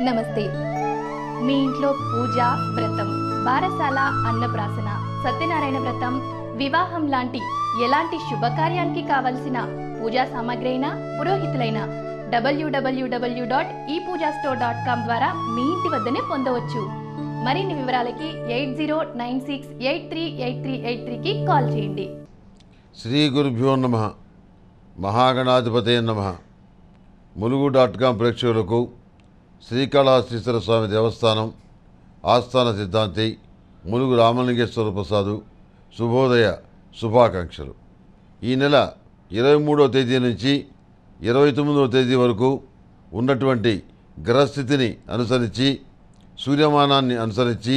నమస్తే మీ ఇంట్లో పూజ వ్రతం బారసాల అన్నప్రాసన సత్యనారాయణ వ్రతం వివాహం లాంటి ఎలాంటి శుభకార్యానికి కావలసిన పూజా సామాగ్రి అయినా పురోహితులైన డబ్ల్యూడబ్ల్యూడబ్ల్యూ dot e Pooja store dot com ద్వారా మీ ఇంటి వద్దనే పొందవచ్చు మరిన్ని వివరాలకి eight zero nine six eight three eight three eight త్రీకి కాల్ చేయండి శ్రీ గురుభ్యో నమ మహాగణాధిపతే నమ ములుగు డాట్ కాం ప్రేక్షకులకు శ్రీకాళహస్తీశ్వర స్వామి దేవస్థానం ఆస్థాన సిద్ధాంతి ములుగు రామలింగేశ్వర ప్రసాదు శుభోదయ శుభాకాంక్షలు ఈ నెల ఇరవై మూడవ తేదీ నుంచి ఇరవై తొమ్మిదవ తేదీ వరకు ఉన్నటువంటి గ్రహస్థితిని అనుసరించి సూర్యమానాన్ని అనుసరించి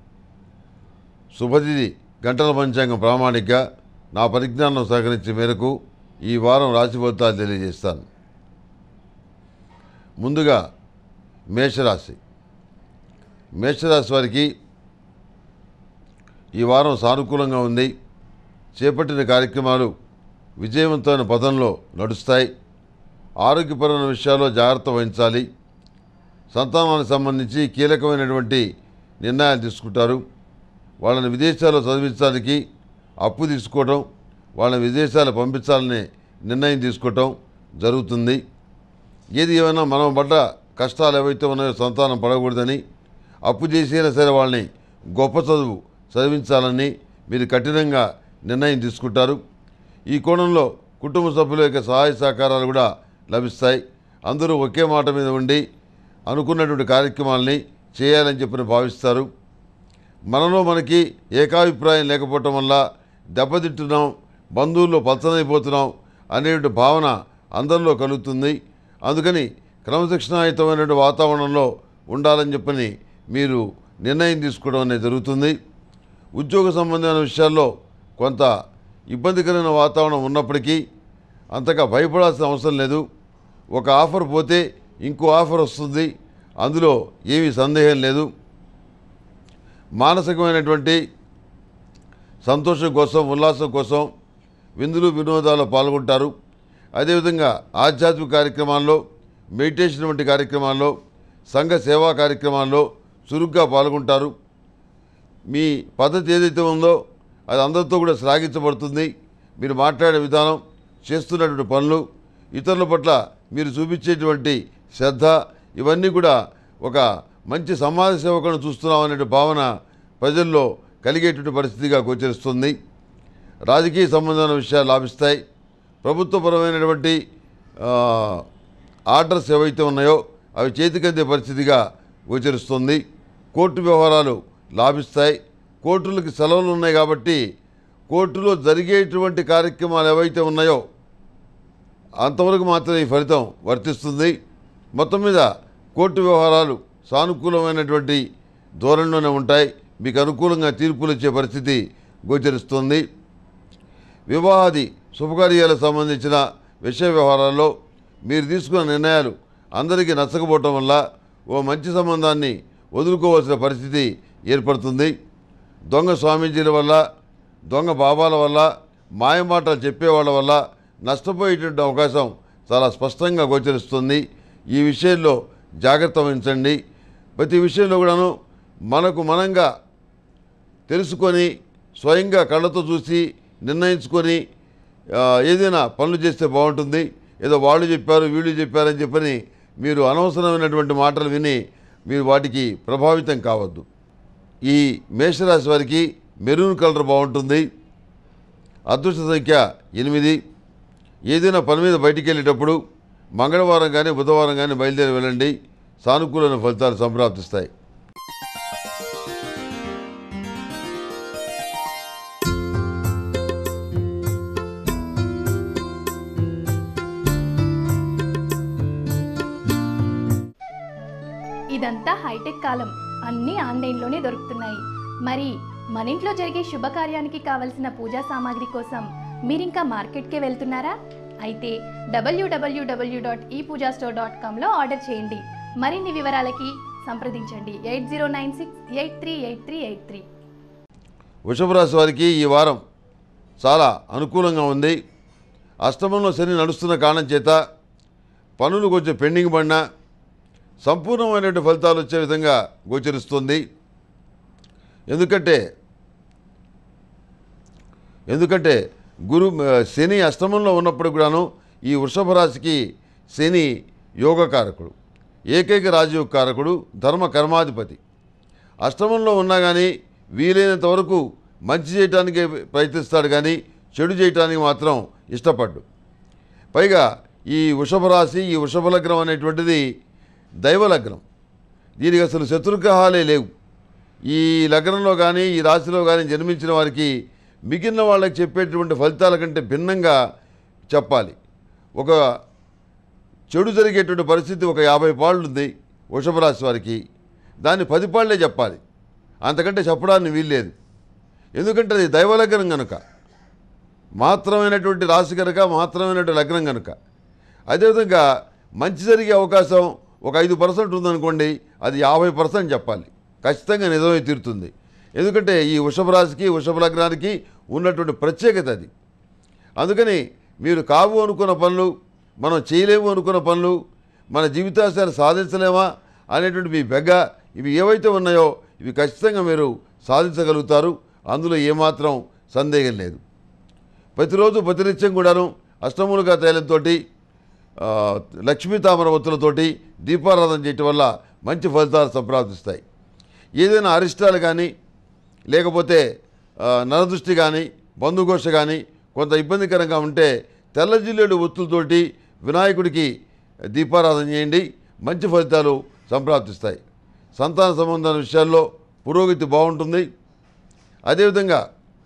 శుభతిథి గంటల పంచాంగం ప్రామాణిక నా పరిజ్ఞానం సహకరించే మేరకు ఈ వారం రాశి ఫలితాలు తెలియజేస్తాను ముందుగా మేషరాశి మేషరాశి వారికి ఈ వారం సానుకూలంగా ఉంది చేపట్టిన కార్యక్రమాలు విజయవంతమైన పదంలో నడుస్తాయి ఆరోగ్యపరమైన విషయాల్లో జాగ్రత్త వహించాలి సంతానానికి సంబంధించి కీలకమైనటువంటి నిర్ణయాలు తీసుకుంటారు వాళ్ళని విదేశాల్లో చదివించడానికి అప్పు తీసుకోవడం వాళ్ళని విదేశాలు పంపించాలనే నిర్ణయం తీసుకోవటం జరుగుతుంది ఏది ఏమైనా మనం పడ్డ కష్టాలు ఏవైతే ఉన్నాయో సంతానం పడకూడదని అప్పు చేసైనా సరే వాళ్ళని గొప్ప చదువు చదివించాలని మీరు కఠినంగా నిర్ణయం తీసుకుంటారు ఈ కోణంలో కుటుంబ సభ్యుల యొక్క సహాయ సహకారాలు కూడా లభిస్తాయి అందరూ ఒకే మాట మీద ఉండి అనుకున్నటువంటి కార్యక్రమాలని చేయాలని చెప్పి భావిస్తారు మనలో మనకి ఏకాభిప్రాయం లేకపోవటం వల్ల దెబ్బతింటున్నాం బంధువుల్లో పలచనైపోతున్నాం అనేటువంటి భావన అందరిలో కలుగుతుంది అందుకని క్రమశిక్షణాయుతమైనటువంటి వాతావరణంలో ఉండాలని చెప్పని మీరు నిర్ణయం తీసుకోవడం అనేది జరుగుతుంది ఉద్యోగ సంబంధమైన విషయాల్లో కొంత ఇబ్బందికరమైన వాతావరణం ఉన్నప్పటికీ అంతగా భయపడాల్సిన అవసరం లేదు ఒక ఆఫర్ పోతే ఇంకో ఆఫర్ వస్తుంది అందులో ఏమీ సందేహం లేదు మానసికమైనటువంటి సంతోషం కోసం ఉల్లాసం కోసం విందులు వినోదాల్లో పాల్గొంటారు అదేవిధంగా ఆధ్యాత్మిక కార్యక్రమాల్లో మెడిటేషన్ వంటి కార్యక్రమాల్లో సంఘ సేవా కార్యక్రమాల్లో చురుగ్గా పాల్గొంటారు మీ పద్ధతి ఏదైతే ఉందో అది అందరితో కూడా శ్లాఘించబడుతుంది మీరు మాట్లాడే విధానం చేస్తున్నటువంటి పనులు ఇతరుల పట్ల మీరు చూపించేటువంటి శ్రద్ధ ఇవన్నీ కూడా ఒక మంచి సమాజ సేవకులను చూస్తున్నాం అనే భావన ప్రజల్లో కలిగేటువంటి పరిస్థితిగా గోచరిస్తుంది రాజకీయ సంబంధమైన విషయాలు లాభిస్తాయి ప్రభుత్వపరమైనటువంటి ఆ, ఆర్డర్స్ ఏవైతే ఉన్నాయో అవి చేతికందే పరిస్థితిగా గోచరిస్తుంది కోర్టు వ్యవహారాలు లాభిస్తాయి కోర్టులకి సెలవులు ఉన్నాయి కాబట్టి కోర్టులో జరిగేటువంటి కార్యక్రమాలు ఏవైతే ఉన్నాయో అంతవరకు మాత్రమే ఈ ఫలితం వర్తిస్తుంది మొత్తం మీద కోర్టు వ్యవహారాలు సానుకూలమైనటువంటి ధోరణిలోనే ఉంటాయి మీకు అనుకూలంగా తీర్పులు ఇచ్చే పరిస్థితి గోచరిస్తుంది వివాహాది శుభకార్యాలకు సంబంధించిన విషయ వ్యవహారాల్లో మీరు తీసుకున్న నిర్ణయాలు అందరికీ నచ్చకపోవటం వల్ల ఓ మంచి సంబంధాన్ని వదులుకోవాల్సిన పరిస్థితి ఏర్పడుతుంది దొంగ స్వామీజీల వల్ల దొంగ బాబాల వల్ల మాయమాటలు చెప్పేవాళ్ళ వల్ల నష్టపోయేటువంటి అవకాశం చాలా స్పష్టంగా గోచరిస్తుంది ఈ విషయంలో జాగ్రత్త వహించండి ప్రతి విషయంలో కూడాను మనకు మనంగా తెలుసుకొని స్వయంగా కళ్ళతో చూసి నిర్ణయించుకొని ఆ, ఏదైనా పనులు చేస్తే బాగుంటుంది ఏదో వాళ్ళు చెప్పారు వీళ్ళు చెప్పారని చెప్పని మీరు అనవసరమైనటువంటి మాటలు విని మీరు వాటికి ప్రభావితం కావద్దు ఈ మేషరాశి వారికి మెరూన్ కలర్ బాగుంటుంది అదృష్ట సంఖ్య ఎనిమిది ఏదైనా పని మీద బయటికి వెళ్ళేటప్పుడు మంగళవారం కానీ బుధవారం కానీ బయలుదేరి వెళ్ళండి సానుకూలమైన ఫలితాలు సంప్రాప్తిస్తాయి ఇదంతా హైటెక్ కాలం అన్నీ ఆన్లైన్లోనే దొరుకుతున్నాయి మరి మన ఇంట్లో జరిగే శుభకార్యానికి కావలసిన పూజా సామాగ్రి కోసం మీరింకా మార్కెట్కే వెళ్తున్నారా అయితే డబ్ల్యూడబ్ల్యూడబ్ల్యూ dot e Pooja store dot కామ్లో ఆర్డర్ చేయండి మరిన్ని వివరాలకి సంప్రదించండి eight zero nine six eight three eight three eight three వృషభ రాశి వారికి ఈ వారం చాలా అనుకూలంగా ఉంది అష్టమంలో శని నడుస్తున్న కారణం చేత పనులు కొంచెం పెండింగ్ పడినా సంపూర్ణమైనటువంటి ఫలితాలు వచ్చే విధంగా గోచరిస్తుంది ఎందుకంటే ఎందుకంటే గురు శని అష్టమంలో ఉన్నప్పుడు కూడాను ఈ వృషభ రాశికి శని యోగకారకుడు ఏకైక రాజయోగ కారకుడు ధర్మ కర్మాధిపతి అష్టమంలో ఉన్నా కానీ వీలైనంత వరకు మంచి చేయటానికి ప్రయత్నిస్తాడు కానీ చెడు చేయటానికి మాత్రం ఇష్టపడ్డు పైగా ఈ వృషభ రాశి ఈ వృషభ లగ్నం అనేటువంటిది దైవ లగ్నం దీనికి అసలు శత్రుగ్రహాలే లేవు ఈ లగ్నంలో కానీ ఈ రాశిలో కానీ జన్మించిన వారికి మిగిలిన వాళ్ళకి చెప్పేటువంటి ఫలితాల కంటే భిన్నంగా చెప్పాలి ఒక చెడు జరిగేటువంటి పరిస్థితి ఒక యాభై పాళ్ళు ఉంది వృషభ రాశి వారికి దాన్ని పది పాళ్ళే చెప్పాలి అంతకంటే చెప్పడానికి వీల్లేదు ఎందుకంటే అది దైవలగ్నం కనుక మాత్రమైనటువంటి రాశి కనుక మాత్రమైనటువంటి లగ్నం కనుక అదేవిధంగా మంచి జరిగే అవకాశం ఒక ఐదు పర్సెంట్ ఉందనుకోండి అది యాభై పర్సెంట్ చెప్పాలి ఖచ్చితంగా నిజమై తీరుతుంది ఎందుకంటే ఈ వృషభ రాశికి వృషభ లగ్నానికి ఉన్నటువంటి ప్రత్యేకత అది అందుకని మీరు కావు అనుకున్న పనులు మనం చేయలేము అనుకున్న పనులు మన జీవితాశయాన్ని సాధించలేమా అనేటువంటి మీ బెగ్గ ఇవి ఏవైతే ఉన్నాయో ఇవి ఖచ్చితంగా మీరు సాధించగలుగుతారు అందులో ఏమాత్రం సందేహం లేదు ప్రతిరోజు ప్రతినిత్యం కూడాను అష్టములుగా తైలంతో లక్ష్మీ తామర ఒత్తులతోటి దీపారాధన చేయటం వల్ల మంచి ఫలితాలు సంప్రాప్తిస్తాయి ఏదైనా అరిష్టాలు కానీ లేకపోతే ఆ, నరదృష్టి కానీ బంధుఘోష కానీ కొంత ఇబ్బందికరంగా ఉంటే తెల్ల జిల్లేడు ఒత్తులతోటి వినాయకుడికి దీపారాధన చేయండి మంచి ఫలితాలు సంప్రాప్తిస్తాయి సంతాన సంబంధాల విషయాల్లో పురోగతి బాగుంటుంది అదేవిధంగా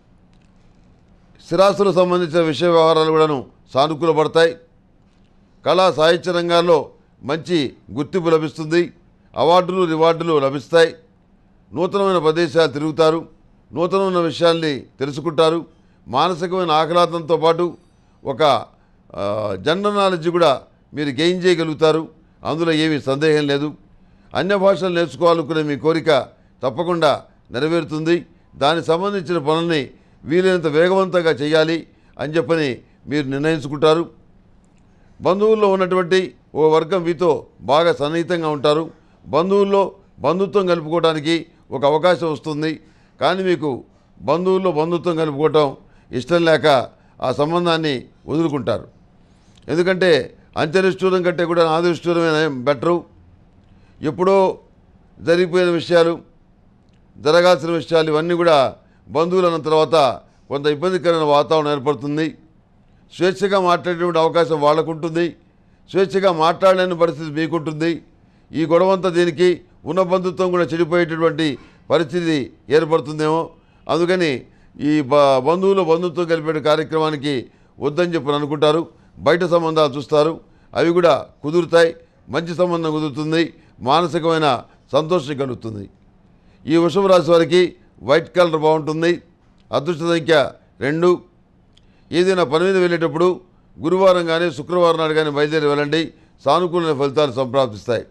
స్థిరాస్తులకు సంబంధించిన విషయ వ్యవహారాలు కూడాను సానుకూలపడతాయి కళా సాహిత్య రంగాల్లో మంచి గుర్తింపు లభిస్తుంది అవార్డులు రివార్డులు లభిస్తాయి నూతనమైన ప్రదేశాలు తిరుగుతారు నూతనమైన విషయాల్ని తెలుసుకుంటారు మానసికమైన ఆహ్లాదంతో పాటు ఒక ఆ, జనరల్ నాలెడ్జ్ కూడా మీరు గెయిన్ చేయగలుగుతారు అందులో ఏమీ సందేహం లేదు అన్య భాషలు నేర్చుకోవాలనుకునే మీ కోరిక తప్పకుండా నెరవేరుతుంది దానికి సంబంధించిన పనుల్ని వీలైనంత వేగవంతంగా చేయాలి అని చెప్పని మీరు నిర్ణయించుకుంటారు బంధువుల్లో ఉన్నటువంటి ఓ వర్గం మీతో బాగా సన్నిహితంగా ఉంటారు బంధువుల్లో బంధుత్వం కలుపుకోవడానికి ఒక అవకాశం వస్తుంది కానీ మీకు బంధువుల్లో బంధుత్వం కలుపుకోవటం ఇష్టం లేక ఆ సంబంధాన్ని వదులుకుంటారు ఎందుకంటే అంత్యనిష్ఠూరం కంటే కూడా ఆదినిష్ఠూరమే బెటరు ఎప్పుడో జరిగిపోయిన విషయాలు జరగాల్సిన విషయాలు ఇవన్నీ కూడా బంధువులు అన్న తర్వాత కొంత ఇబ్బందికరమైన వాతావరణం ఏర్పడుతుంది స్వేచ్ఛగా మాట్లాడేటువంటి అవకాశం వాళ్ళకుంటుంది స్వేచ్ఛగా మాట్లాడలేని పరిస్థితి మీకుంటుంది ఈ గొడవంతా దీనికి ఉన్న బంధుత్వం కూడా చెడిపోయేటటువంటి పరిస్థితి ఏర్పడుతుందేమో అందుకని ఈ బ బంధువులు బంధుత్వం కలిపే కార్యక్రమానికి వద్దని చెప్పని అనుకుంటారు బయట సంబంధాలు చూస్తారు అవి కూడా కుదురుతాయి మంచి సంబంధం కుదురుతుంది మానసికమైన సంతోషం కలుగుతుంది ఈ వృషభ రాశి వారికి వైట్ కలర్ బాగుంటుంది అదృష్ట సంఖ్య రెండు ఏదైనా పని మీద వెళ్ళేటప్పుడు గురువారం కానీ శుక్రవారం నాడు కానీ బయలుదేరి వెళ్ళండి సానుకూల ఫలితాలు సంప్రాప్తిస్తాయి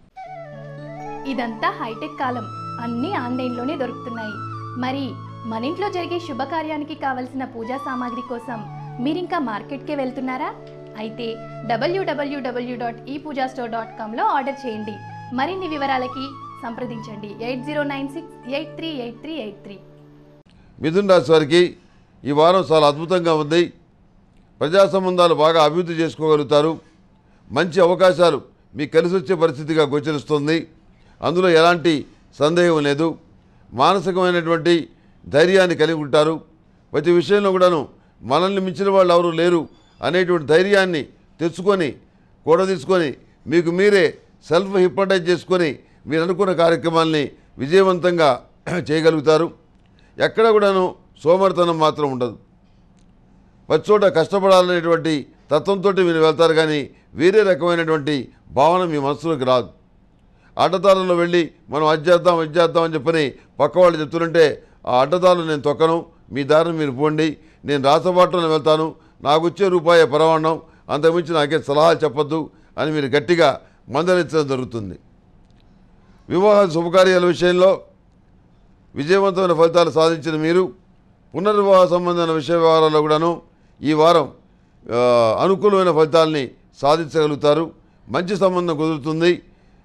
ఇదంతా హైటెక్ కాలం అన్నీ ఆన్లైన్లోనే దొరుకుతున్నాయి మరి మన ఇంట్లో జరిగే శుభకార్యానికి కావలసిన పూజా సామాగ్రి కోసం మీరింకా మార్కెట్కే వెళ్తున్నారా అయితే డబ్ల్యూడబ్ల్యూడబ్ల్యూ dot e Pooja store dot కామ్లో ఆర్డర్ చేయండి మరిన్ని వివరాలకి సంప్రదించండి eight zero nine six eight three eight three eight three మిథున రాశి వారికి ఈ వారం చాలా అద్భుతంగా ఉంది ప్రజా సంబంధాలు బాగా అభివృద్ధి చేసుకోగలుగుతారు మంచి అవకాశాలు మీకు కలిసి వచ్చే పరిస్థితిగా గోచరిస్తుంది అందులో ఎలాంటి సందేహం లేదు మానసికమైనటువంటి ధైర్యాన్ని కలిగి ఉంటారు ప్రతి విషయంలో కూడాను మనల్ని మించిన వాళ్ళు ఎవరు లేరు అనేటువంటి ధైర్యాన్ని తెచ్చుకొని కూడా తీసుకొని మీకు మీరే సెల్ఫ్ హిప్నటైజ్ చేసుకొని మీరు అనుకున్న కార్యక్రమాల్ని విజయవంతంగా చేయగలుగుతారు ఎక్కడ కూడాను సోమరితనం మాత్రం ఉండదు ప్రతి చోట కష్టపడాలనేటువంటి తత్వంతో మీరు వెళ్తారు కానీ వేరే రకమైనటువంటి భావన మీ మనసులోకి రాదు అడ్డదారుల్లో వెళ్ళి మనం అది చేద్దాం ఇది చేద్దాం అని చెప్పని పక్క వాళ్ళు చెప్తుంటే ఆ అడ్డదారులు నేను తొక్కను మీ దారిని మీరు పోండి నేను రాసబాటులో వెళ్తాను నాకు వచ్చే రూపాయి పరమాణం అంతకుమించి నాకే సలహాలు చెప్పొద్దు అని మీరు గట్టిగా మందలించడం జరుగుతుంది వివాహ శుభకార్యాల విషయంలో విజయవంతమైన ఫలితాలు సాధించిన మీరు పునర్వివాహ సంబంధమైన విషయ వ్యవహారాల్లో కూడాను ఈ వారం ఆ, అనుకూలమైన ఫలితాలని సాధించగలుగుతారు మంచి సంబంధం కుదురుతుంది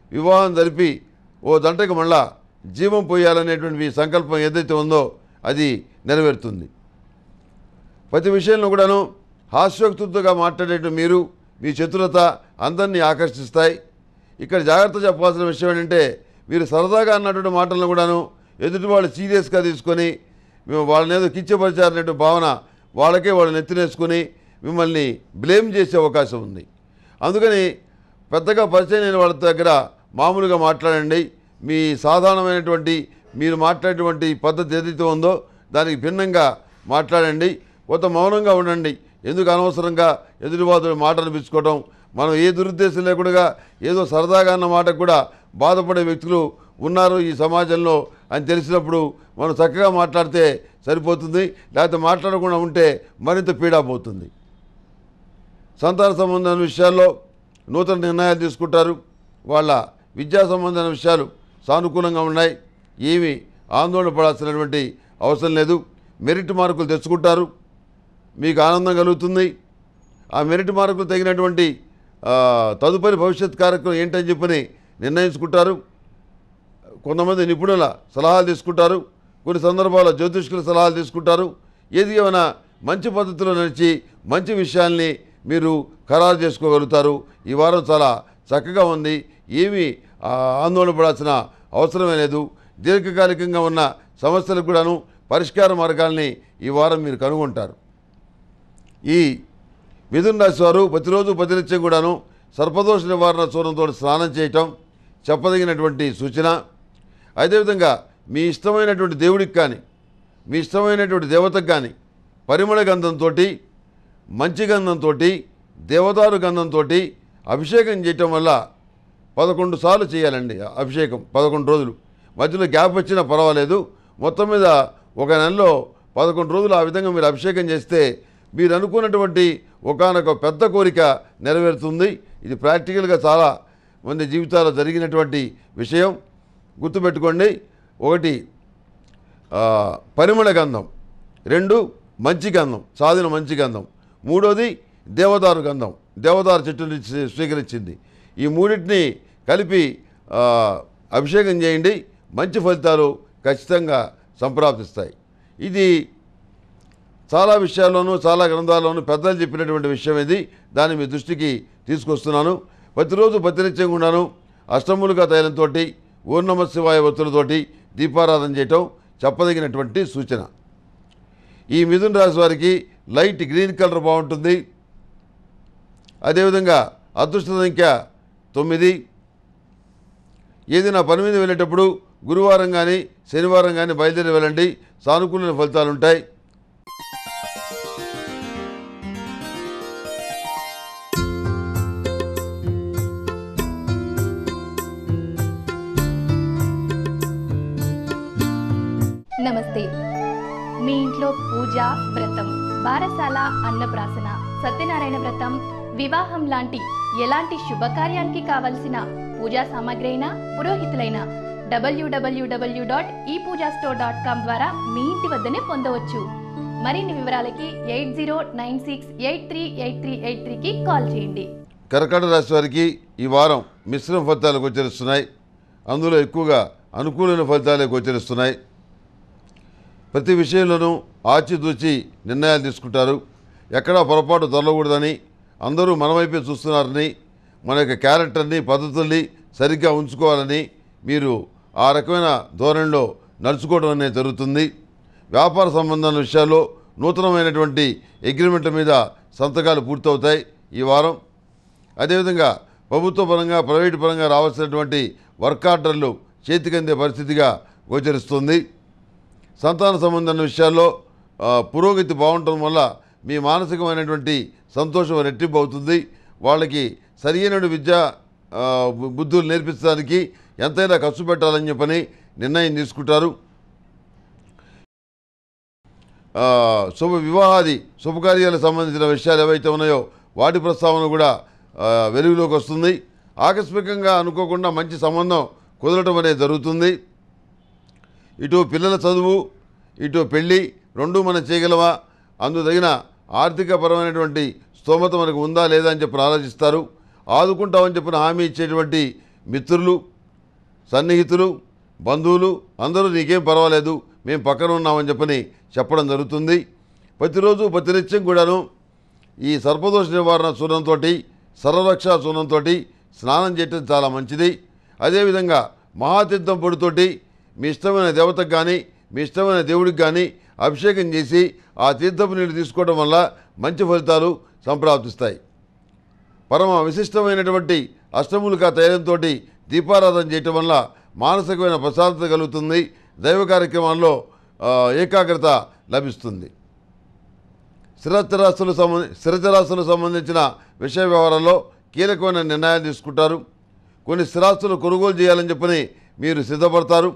వివాహం జరిపి ఓ దంటకు మళ్ళా జీవం పోయాలనేటువంటి మీ సంకల్పం ఏదైతే ఉందో అది నెరవేరుతుంది ప్రతి విషయంలో కూడాను హాస్యోక్తుగా మాట్లాడేట మీరు మీ చతురత అందరినీ ఆకర్షిస్తాయి ఇక్కడ జాగ్రత్త చెప్పాల్సిన విషయం ఏంటంటే మీరు సరదాగా అన్నటువంటి మాటలను కూడాను ఎదుటి వాళ్ళు సీరియస్గా తీసుకొని మేము వాళ్ళని ఏదో కిచ్చపరిచారనే భావన వాళ్ళకే వాళ్ళు నెత్తినేసుకొని మిమ్మల్ని బ్లేమ్ చేసే అవకాశం ఉంది అందుకని పెద్దగా పరిచయం లేని వాళ్ళ దగ్గర మామూలుగా మాట్లాడండి మీ సాధారణమైనటువంటి మీరు మాట్లాడేటువంటి పద్ధతి ఏదైతే ఉందో దానికి భిన్నంగా మాట్లాడండి కొంత మౌనంగా ఉండండి ఎందుకు అనవసరంగా ఎదుటివాదుడు మాట అనిపించుకోవడం మనం ఏ దురుద్దేశం లేకుండా ఏదో సరదాగా అన్న మాటకు కూడా బాధపడే వ్యక్తులు ఉన్నారు ఈ సమాజంలో అని తెలిసినప్పుడు మనం చక్కగా మాట్లాడితే సరిపోతుంది లేకపోతే మాట్లాడకుండా ఉంటే మరింత పీడాపోతుంది సంతాన సంబంధమైన విషయాల్లో నూతన నిర్ణయాలు తీసుకుంటారు వాళ్ళ విద్యా సంబంధమైన విషయాలు సానుకూలంగా ఉన్నాయి ఏమీ ఆందోళన పడాల్సినటువంటి అవసరం లేదు మెరిట్ మార్కులు తెచ్చుకుంటారు మీకు ఆనందం కలుగుతుంది ఆ మెరిట్ మార్కులు తగినటువంటి ఆ, తదుపరి భవిష్యత్ కార్యక్రమం ఏంటని చెప్పని నిర్ణయించుకుంటారు కొంతమంది నిపుణుల సలహాలు తీసుకుంటారు కొన్ని సందర్భాల్లో జ్యోతిష్కుల సలహాలు తీసుకుంటారు ఏది ఏమైనా మంచి పద్ధతిలో నడిచి మంచి విషయాల్ని మీరు ఖరారు చేసుకోగలుగుతారు ఈ వారం చాలా చక్కగా ఉంది ఏమీ ఆ, ఆందోళన పడాల్సిన అవసరమే లేదు దీర్ఘకాలికంగా ఉన్న సమస్యలకు కూడాను పరిష్కార మార్గాల్ని ఈ వారం మీరు కనుగొంటారు ఈ మిథున రాశి వారు ప్రతిరోజు ప్రతినిత్యం కూడాను సర్పదోష నివారణ చూడంతో స్నానం చేయటం చెప్పదగినటువంటి సూచన అదేవిధంగా మీ ఇష్టమైనటువంటి దేవుడికి కానీ మీ ఇష్టమైనటువంటి దేవతకు కానీ పరిమళ గంధంతో మంచి గంధంతో దేవదారు గంధంతో అభిషేకం చేయటం వల్ల పదకొండు సార్లు చేయాలండి అభిషేకం పదకొండు రోజులు మధ్యలో గ్యాప్ వచ్చినా పర్వాలేదు మొత్తం మీద ఒక నెలలో పదకొండు రోజులు ఆ విధంగా మీరు అభిషేకం చేస్తే మీరు అనుకున్నటువంటి ఒకానొక పెద్ద కోరిక నెరవేరుతుంది ఇది ప్రాక్టికల్గా చాలా మంది జీవితాల్లో జరిగినటువంటి విషయం గుర్తుపెట్టుకోండి ఒకటి ఆ, పరిమళ గంధం రెండు మంచి గంధం సాధిన మంచి గంధం మూడోది దేవదారు గంధం దేవదారు చెట్టు నుంచి స్వీకరించింది ఈ మూడింటిని కలిపి ఆ, అభిషేకం చేయండి మంచి ఫలితాలు ఖచ్చితంగా సంప్రాప్తిస్తాయి ఇది చాలా విషయాల్లోనూ చాలా గ్రంథాల్లోనూ పెద్దలు చెప్పినటువంటి విషయం ఇది దాన్ని మీ దృష్టికి తీసుకొస్తున్నాను ప్రతిరోజు ప్రతినిత్యం కూడాను అష్టములుగా తైలంతో ఓం నమ శివాయ ఒత్తులతోటి దీపారాధన చేయటం చెప్పదగినటువంటి సూచన ఈ మిథున రాశి వారికి లైట్ గ్రీన్ కలర్ బాగుంటుంది అదేవిధంగా అదృష్ట సంఖ్య తొమ్మిది ఏదైనా పని మీద వెళ్ళేటప్పుడు గురువారం కానీ శనివారం కానీ బయలుదేరి వెళ్ళండి సానుకూల ఫలితాలు ఉంటాయి నమస్తే మీ ఇంట్లో పూజ వ్రతం బారసాల అన్నప్రాసన సత్యనారాయణ వ్రతం వివాహం లాంటి ఎలాంటి శుభకార్యానికి కావలసిన పూజా సామాగ్రి అయినా పురోహితులైన డబ్ల్యూడబ్ల్యూడబ్ల్యూ dot e Pooja store dot com ద్వారా మీ ఇంటి వద్దనే పొందవచ్చు మరిన్ని వివరాలకి eight zero nine six eight three eight three eight త్రీకి కాల్ చేయండి కర్కాటక రాశి వారికి ఈ వారం మిశ్రమ ఫలితాలు గోచరిస్తున్నాయి అందులో ఎక్కువగా అనుకూలమైన ఫలితాలే గోచరిస్తున్నాయి ప్రతి విషయంలోనూ ఆచితూచి నిర్ణయాలు తీసుకుంటారు ఎక్కడా పొరపాటు దొరలకూడదని అందరూ మన వైపే చూస్తున్నారని మన యొక్క క్యారెక్టర్ని పద్ధతుల్ని సరిగ్గా ఉంచుకోవాలని మీరు ఆ రకమైన ధోరణిలో నడుచుకోవడం అనేది జరుగుతుంది వ్యాపార సంబంధమైన విషయాల్లో నూతనమైనటువంటి అగ్రిమెంట్ల మీద సంతకాలు పూర్తవుతాయి ఈ వారం అదేవిధంగా ప్రభుత్వ పరంగా ప్రైవేటు పరంగా రావాల్సినటువంటి వర్క్ ఆర్డర్లు చేతికందే పరిస్థితిగా గోచరిస్తుంది సంతాన సంబంధమైన విషయాల్లో ఆ, పురోగతి బాగుండటం వల్ల మీ మానసికమైనటువంటి సంతోషం రెట్టింపు అవుతుంది వాళ్ళకి సరియైన విద్య ఆ, బు- బుద్ధులు నేర్పించడానికి ఎంతైనా ఖర్చు పెట్టాలని చెప్పని నిర్ణయం తీసుకుంటారు ఆ, శుభ వివాహాది శుభకార్యాలకు సంబంధించిన విషయాలు ఏవైతే ఉన్నాయో వాటి ప్రస్తావన కూడా ఆ, వెలుగులోకి వస్తుంది ఆకస్మికంగా అనుకోకుండా మంచి సంబంధం కుదరటం అనేది జరుగుతుంది ఇటు పిల్లల చదువు ఇటు పెళ్ళి రెండూ మనం చేయగలమా అందు తగిన ఆర్థికపరమైనటువంటి స్తోమత మనకు ఉందా లేదా అని చెప్పి ఆలోచిస్తారు ఆదుకుంటామని చెప్పిన హామీ ఇచ్చేటువంటి మిత్రులు సన్నిహితులు బంధువులు అందరూ నీకేం పర్వాలేదు మేము పక్కన ఉన్నామని చెప్పని చెప్పడం జరుగుతుంది ప్రతిరోజు ప్రతినిత్యం కూడాను ఈ సర్పదోష నివారణ చూర్ణంతో సర్వరక్ష చూర్ణంతో స్నానం చేయటం చాలా మంచిది అదేవిధంగా మహాతీర్థం పొడితోటి మీ ఇష్టమైన దేవతకు కానీ మీ ఇష్టమైన దేవుడికి కానీ అభిషేకం చేసి ఆ తీర్థపు నీళ్ళు తీసుకోవడం వల్ల మంచి ఫలితాలు సంప్రాప్తిస్తాయి పరమ విశిష్టమైనటువంటి అష్టములిక తైలంతో దీపారాధన చేయటం వల్ల మానసికమైన ప్రశాంతత కలుగుతుంది దైవ కార్యక్రమాల్లో ఆ, ఏకాగ్రత లభిస్తుంది స్థిరచరాస్తులు సంబంధ స్థిరచరాస్తులకు సంబంధించిన విషయ వ్యవహారాల్లో కీలకమైన నిర్ణయాలు తీసుకుంటారు కొన్ని స్థిరాస్తులు కొనుగోలు చేయాలని చెప్పని మీరు సిద్ధపడతారు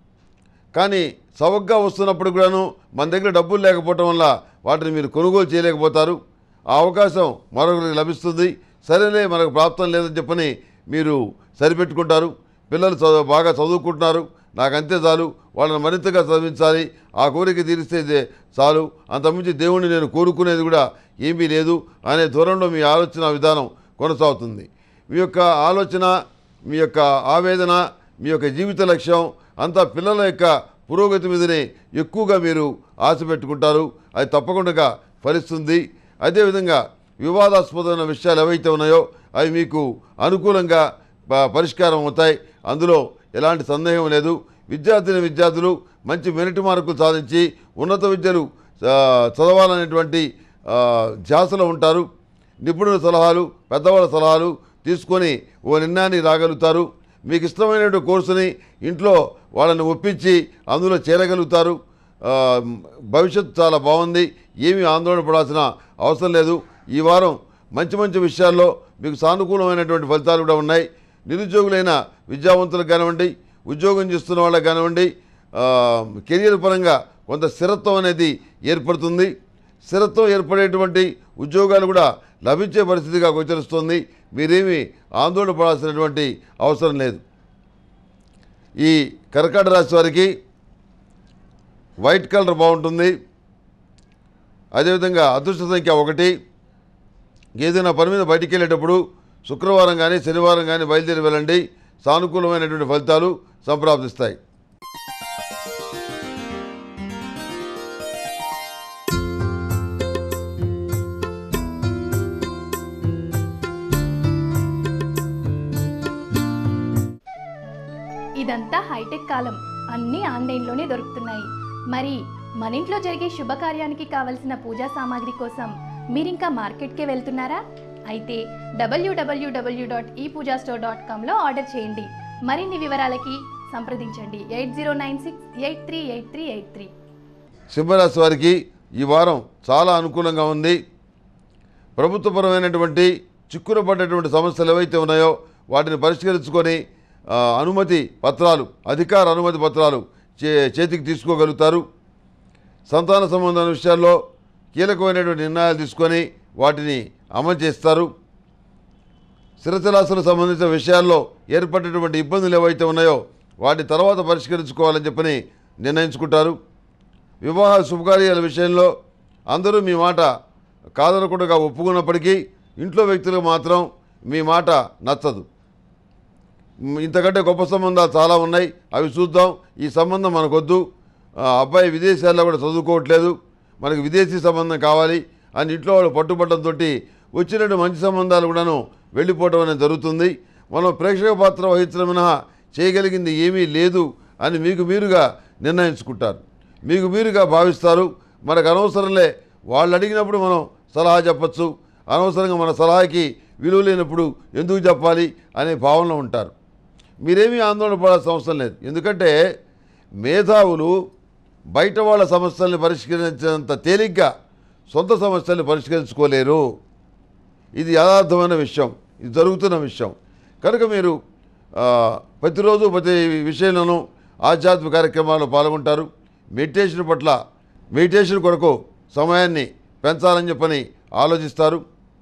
కానీ చవకగా వస్తున్నప్పుడు కూడాను మన దగ్గర డబ్బులు లేకపోవటం వల్ల వాటిని మీరు కొనుగోలు చేయలేకపోతారు ఆ అవకాశం మరొకరికి లభిస్తుంది సరేలే మనకు ప్రాప్తం లేదని చెప్పని మీరు సరిపెట్టుకుంటారు పిల్లలు చదువు బాగా చదువుకుంటున్నారు నాకు అంతే చాలు వాళ్ళని మరింతగా చదివించాలి ఆ కోరిక తీరిస్తే ఇదే చాలు అంతకుమించి దేవుణ్ణి నేను కోరుకునేది కూడా ఏమీ లేదు అనే దూరంలో మీ ఆలోచన విధానం కొనసాగుతుంది మీ యొక్క ఆలోచన మీ యొక్క ఆవేదన మీ యొక్క జీవిత లక్ష్యం అంతా పిల్లల యొక్క పురోగతి మీదనే ఎక్కువగా మీరు ఆశ పెట్టుకుంటారు అది తప్పకుండా ఫలిస్తుంది అదేవిధంగా వివాదాస్పదమైన విషయాలు ఏవైతే ఉన్నాయో అవి మీకు అనుకూలంగా ప- పరిష్కారం అవుతాయి అందులో ఎలాంటి సందేహం లేదు విద్యార్థిని విద్యార్థులు మంచి మెరిట్ మార్కులు సాధించి ఉన్నత విద్యలు ఆ, చదవాలనేటువంటి ఆ, ధ్యాసలో ఉంటారు నిపుణుల సలహాలు పెద్దవాళ్ళ సలహాలు తీసుకొని ఓ నిర్ణయాన్ని రాగలుగుతారు మీకు ఇష్టమైనటువంటి కోర్సుని ఇంట్లో వాళ్ళని ఒప్పించి అందులో చేరగలుగుతారు ఆ, భవిష్యత్తు చాలా బాగుంది ఏమీ ఆందోళన పడాల్సిన అవసరం లేదు ఈ వారం మంచి మంచి విషయాల్లో మీకు సానుకూలమైనటువంటి ఫలితాలు కూడా ఉన్నాయి నిరుద్యోగులైన విద్యావంతులకు కానివ్వండి ఉద్యోగం చేస్తున్న వాళ్ళకి కానివ్వండి ఆ, కెరియర్ పరంగా కొంత స్థిరత్వం అనేది ఏర్పడుతుంది స్థిరత్వం ఏర్పడేటువంటి ఉద్యోగాలు కూడా లభించే పరిస్థితిగా గోచరిస్తుంది మీరేమీ ఆందోళన పడాల్సినటువంటి అవసరం లేదు ఈ కర్కాటక రాశి వారికి వైట్ కలర్ బాగుంటుంది అదేవిధంగా అదృష్ట సంఖ్య ఒకటి ఏదైనా పని మీద బయటికి వెళ్ళేటప్పుడు శుక్రవారం కానీ శనివారం కానీ బయలుదేరి వెళ్ళండి సానుకూలమైనటువంటి ఫలితాలు సంప్రాప్తిస్తాయి ఇదంతా హైటెక్ కాలం అన్నీ ఆన్లైన్లోనే దొరుకుతున్నాయి మరి మన ఇంట్లో జరిగే శుభకార్యానికి కావలసిన పూజా సామాగ్రి కోసం మీరింకా మార్కెట్కే వెళ్తున్నారా అయితే డబ్ల్యూడబ్ల్యూడబ్ల్యూ dot e Pooja store dot కామ్లో ఆర్డర్ చేయండి మరిన్ని వివరాలకి సంప్రదించండి eight zero nine six eight three eight three eight three సింహరాశి వారికి ఈ వారం చాలా అనుకూలంగా ఉంది ప్రభుత్వపరమైనటువంటి చిక్కున పడ్డటువంటి సమస్యలు ఏవైతే ఉన్నాయో వాటిని పరిష్కరించుకొని ఆ, అనుమతి పత్రాలు అధికార అనుమతి పత్రాలు చే చేతికి తీసుకోగలుగుతారు సంతాన సంబంధమైన విషయాల్లో కీలకమైనటువంటి నిర్ణయాలు తీసుకొని వాటిని అమలు చేస్తారు స్థిరచరాశులకు సంబంధించిన విషయాల్లో ఏర్పడినటువంటి ఇబ్బందులు ఏవైతే ఉన్నాయో వాటి తర్వాత పరిష్కరించుకోవాలని చెప్పని నిర్ణయించుకుంటారు వివాహ శుభకార్యాల విషయంలో అందరూ మీ మాట కాదనకుండా ఒప్పుకున్నప్పటికీ ఇంట్లో వ్యక్తులకు మాత్రం మీ మాట నచ్చదు మ్, ఇంతకంటే గొప్ప సంబంధాలు చాలా ఉన్నాయి అవి చూద్దాం ఈ సంబంధం మనకొద్దు ఆ, అబ్బాయి విదేశాల్లో కూడా చదువుకోవట్లేదు మనకి విదేశీ సంబంధం కావాలి అని ఇంట్లో వాళ్ళు పట్టుబట్టడంతో వచ్చినట్టు మంచి సంబంధాలు కూడాను వెళ్ళిపోవడం అనేది జరుగుతుంది మనం ప్రేక్షక పాత్ర వహించడం మినహా చేయగలిగింది ఏమీ లేదు అని మీకు మీరుగా నిర్ణయించుకుంటారు మీకు మీరుగా భావిస్తారు మనకు అనవసరంలే వాళ్ళు అడిగినప్పుడు మనం సలహా చెప్పచ్చు అనవసరంగా మన సలహాకి విలువ లేనప్పుడు ఎందుకు చెప్పాలి అనే భావనలో ఉంటారు మీరేమీ ఆందోళన పడాల్సిన అవసరం లేదు ఎందుకంటే మేధావులు బయట వాళ్ళ సమస్యల్ని పరిష్కరించినంత తేలిగ్గా సొంత సమస్యల్ని పరిష్కరించుకోలేరు ఇది యథార్థమైన విషయం ఇది జరుగుతున్న విషయం కనుక మీరు ఆ, ప్రతిరోజు ప్రతి విషయంలోనూ ఆధ్యాత్మిక కార్యక్రమాల్లో పాల్గొంటారు మెడిటేషన్ పట్ల మెడిటేషన్ కొరకు సమయాన్ని పెంచాలని చెప్పని ఆలోచిస్తారు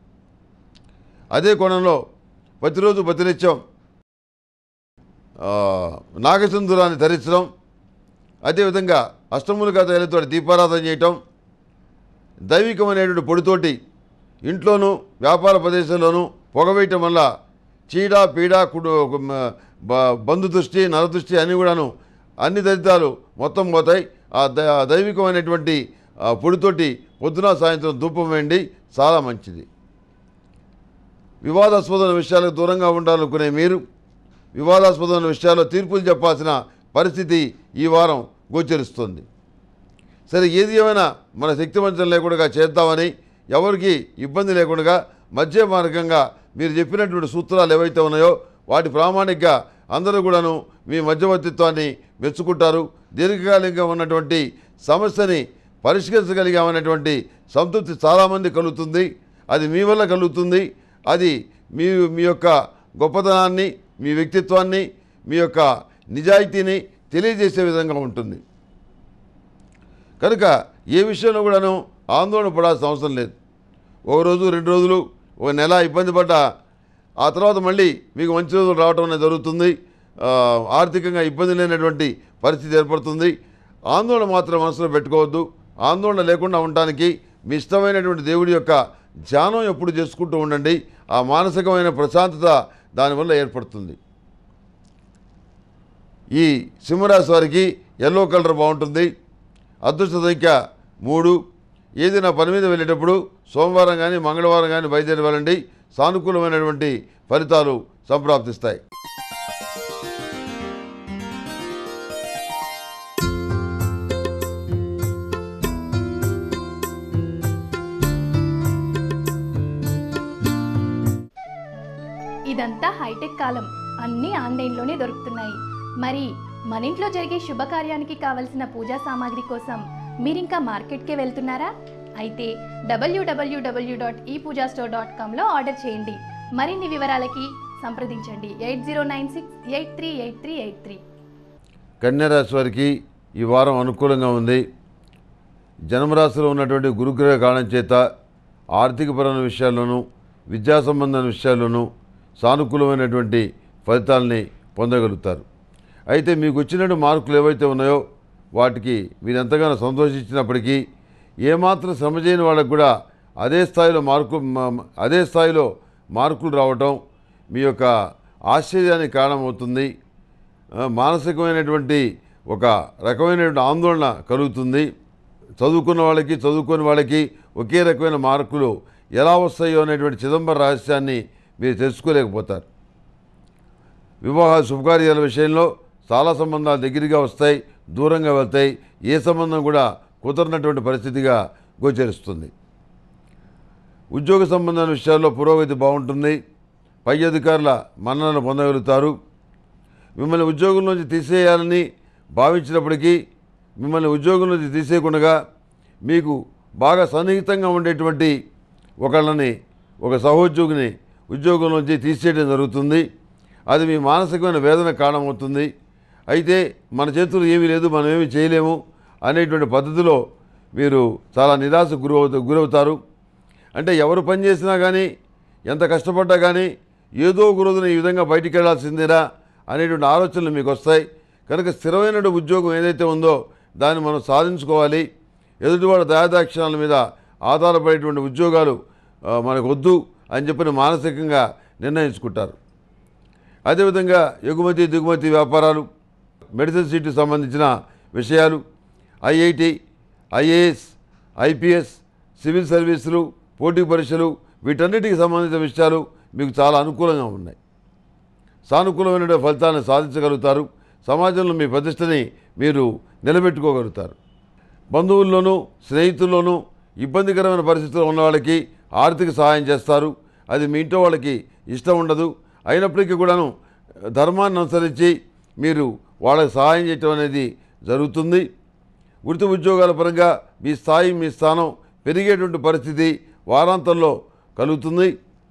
అదే కోణంలో ప్రతిరోజు ప్రతినిత్యం ఆ, నాగసింధురాన్ని ధరించడం అదేవిధంగా అష్టములుగా తైలతో దీపారాధన చేయటం దైవికమైనటువంటి పొడితోటి ఇంట్లోనూ వ్యాపార ప్రదేశంలోనూ పొగవేయటం వల్ల చీడ పీడ కుడు మ- బ- బంధు దృష్టి నరదృష్టి అన్నీ కూడాను అన్ని దరిద్రాలు మొత్తం పోతాయి ఆ ద ఆ దైవికమైనటువంటి ఆ పొడితోటి పొద్దున సాయంత్రం ధూపం వేయండి చాలా మంచిది వివాదాస్పదమైన విషయాలకు దూరంగా ఉండాలనుకునే మీరు వివాదాస్పదమైన విషయాల్లో తీర్పులు చెప్పాల్సిన పరిస్థితి ఈ వారం గోచరిస్తుంది సరే ఏది ఏమైనా మన శక్తివంచన లేకుండా చేద్దామని ఎవరికి ఇబ్బంది లేకుండా మధ్య మార్గంగా మీరు చెప్పినటువంటి సూత్రాలు ఏవైతే ఉన్నాయో వాటి ప్రామాణికంగా అందరూ కూడాను మీ మధ్యవర్తిత్వాన్ని మెచ్చుకుంటారు దీర్ఘకాలికంగా ఉన్నటువంటి సమస్యని పరిష్కరించగలిగామనేటువంటి సంతృప్తి చాలామంది కలుగుతుంది అది మీ వల్ల కలుగుతుంది అది మీ మీ యొక్క గొప్పతనాన్ని మీ వ్యక్తిత్వాన్ని మీ యొక్క నిజాయితీని తెలియజేసే విధంగా ఉంటుంది కనుక ఏ విషయంలో కూడాను ఆందోళన పడాల్సిన అవసరం లేదు ఒక రోజు రెండు రోజులు ఒక నెల ఇబ్బంది పడ్డా ఆ తర్వాత మళ్ళీ మీకు మంచి రోజులు రావటం అనేది జరుగుతుంది ఆ, ఆర్థికంగా ఇబ్బంది లేనటువంటి పరిస్థితి ఏర్పడుతుంది ఆందోళన మాత్రం మనసులో పెట్టుకోవద్దు ఆందోళన లేకుండా ఉండటానికి మీ ఇష్టమైనటువంటి దేవుడి యొక్క ధ్యానం ఎప్పుడు చేసుకుంటూ ఉండండి ఆ మానసికమైన ప్రశాంతత దానివల్ల ఏర్పడుతుంది ఈ సింహరాశి వారికి ఎల్లో కలర్ బాగుంటుంది అదృష్ట సంఖ్య మూడు ఏదైనా పని మీద వెళ్ళేటప్పుడు సోమవారం కానీ మంగళవారం కానీ బయలుదేరి వెళ్ళండి సానుకూలమైనటువంటి ఫలితాలు సంప్రాప్తిస్తాయి ఇదంతా హైటెక్ కాలం అన్నీ ఆన్లైన్లోనే దొరుకుతున్నాయి మరి మన ఇంట్లో జరిగే శుభకార్యానికి కావలసిన పూజా సామాగ్రి కోసం మీరింకా మార్కెట్కే వెళ్తున్నారా అయితే డబ్ల్యూడబ్ల్యూడబ్ల్యూ dot e Pooja store dot కామ్లో ఆర్డర్ చేయండి మరిన్ని వివరాలకి సంప్రదించండి eight zero nine six eight three eight three eight three కన్యారాశి వారికి ఈ వారం అనుకూలంగా ఉంది జన్మరాశిలో ఉన్నటువంటి గురుగ్రహ కారణం చేత ఆర్థికపరమైన విషయాల్లోనూ విద్యా సంబంధమైన విషయాల్లోనూ సానుకూలమైనటువంటి ఫలితాలని పొందగలుగుతారు అయితే మీకు వచ్చినట్టు మార్కులు ఏవైతే ఉన్నాయో వాటికి మీరు ఎంతగానో సంతోషించినప్పటికీ ఏమాత్రం శ్రమ చేయని వాళ్ళకు కూడా అదే స్థాయిలో మార్కు మ- అదే స్థాయిలో మార్కులు రావటం మీ యొక్క ఆశ్చర్యానికి కారణమవుతుంది ఆ, మానసికమైనటువంటి ఒక రకమైనటువంటి ఆందోళన కలుగుతుంది చదువుకున్న వాళ్ళకి చదువుకుని వాళ్ళకి ఒకే రకమైన మార్కులు ఎలా వస్తాయో అనేటువంటి చిదంబర రహస్యాన్ని మీరు తెలుసుకోలేకపోతారు వివాహ శుభకార్యాల విషయంలో చాలా సంబంధాలు దగ్గరగా వస్తాయి దూరంగా వెళ్తాయి ఏ సంబంధం కూడా కుదరనటువంటి పరిస్థితిగా గోచరిస్తుంది ఉద్యోగ సంబంధమైన విషయాల్లో పురోగతి బాగుంటుంది పై అధికారుల మన్ననలు పొందగలుగుతారు మిమ్మల్ని ఉద్యోగం నుంచి తీసేయాలని భావించినప్పటికీ మిమ్మల్ని ఉద్యోగం నుంచి తీసేయకుండా మీకు బాగా సన్నిహితంగా ఉండేటువంటి ఒకళ్ళని ఒక సహోద్యోగిని ఉద్యోగం నుంచి తీసేయడం జరుగుతుంది అది మీ మానసికమైన వేదన కారణమవుతుంది అయితే మన చేతులు ఏమీ లేదు మనం ఏమీ చేయలేము అనేటువంటి పద్ధతిలో మీరు చాలా నిరాశకు గురవుత గురవుతారు అంటే ఎవరు పని చేసినా కానీ ఎంత కష్టపడ్డా కానీ ఏదో ఒక రోజున ఈ విధంగా బయటికి వెళ్ళాల్సిందేనా అనేటువంటి ఆలోచనలు మీకు వస్తాయి కనుక స్థిరమైన ఉద్యోగం ఏదైతే ఉందో దాన్ని మనం సాధించుకోవాలి ఎదుటివాడు దయాదాక్షిణాల మీద ఆధారపడేటువంటి ఉద్యోగాలు ఆ, మనకు వద్దు అని చెప్పిన మానసికంగా నిర్ణయించుకుంటారు అదేవిధంగా ఎగుమతి దిగుమతి వ్యాపారాలు మెడిసిన్ సీట్కి సంబంధించిన విషయాలు ఐఐటి ఐఏఎస్ ఐపీఎస్ సివిల్ సర్వీసులు పోటీ పరీక్షలు వీటన్నిటికి సంబంధించిన విషయాలు మీకు చాలా అనుకూలంగా ఉన్నాయి సానుకూలమైన ఫలితాలను సాధించగలుగుతారు సమాజంలో మీ ప్రతిష్టని మీరు నిలబెట్టుకోగలుగుతారు బంధువుల్లోనూ స్నేహితుల్లోనూ ఇబ్బందికరమైన పరిస్థితుల్లో ఉన్న వాళ్ళకి ఆర్థిక సహాయం చేస్తారు అది మీ ఇంట్లో వాళ్ళకి ఇష్టం ఉండదు అయినప్పటికీ కూడాను ధర్మాన్ని అనుసరించి మీరు వాళ్ళకి సహాయం చేయటం అనేది జరుగుతుంది వృత్తి ఉద్యోగాల పరంగా మీ స్థాయి మీ స్థానం పెరిగేటువంటి పరిస్థితి వారాంతంలో కలుగుతుంది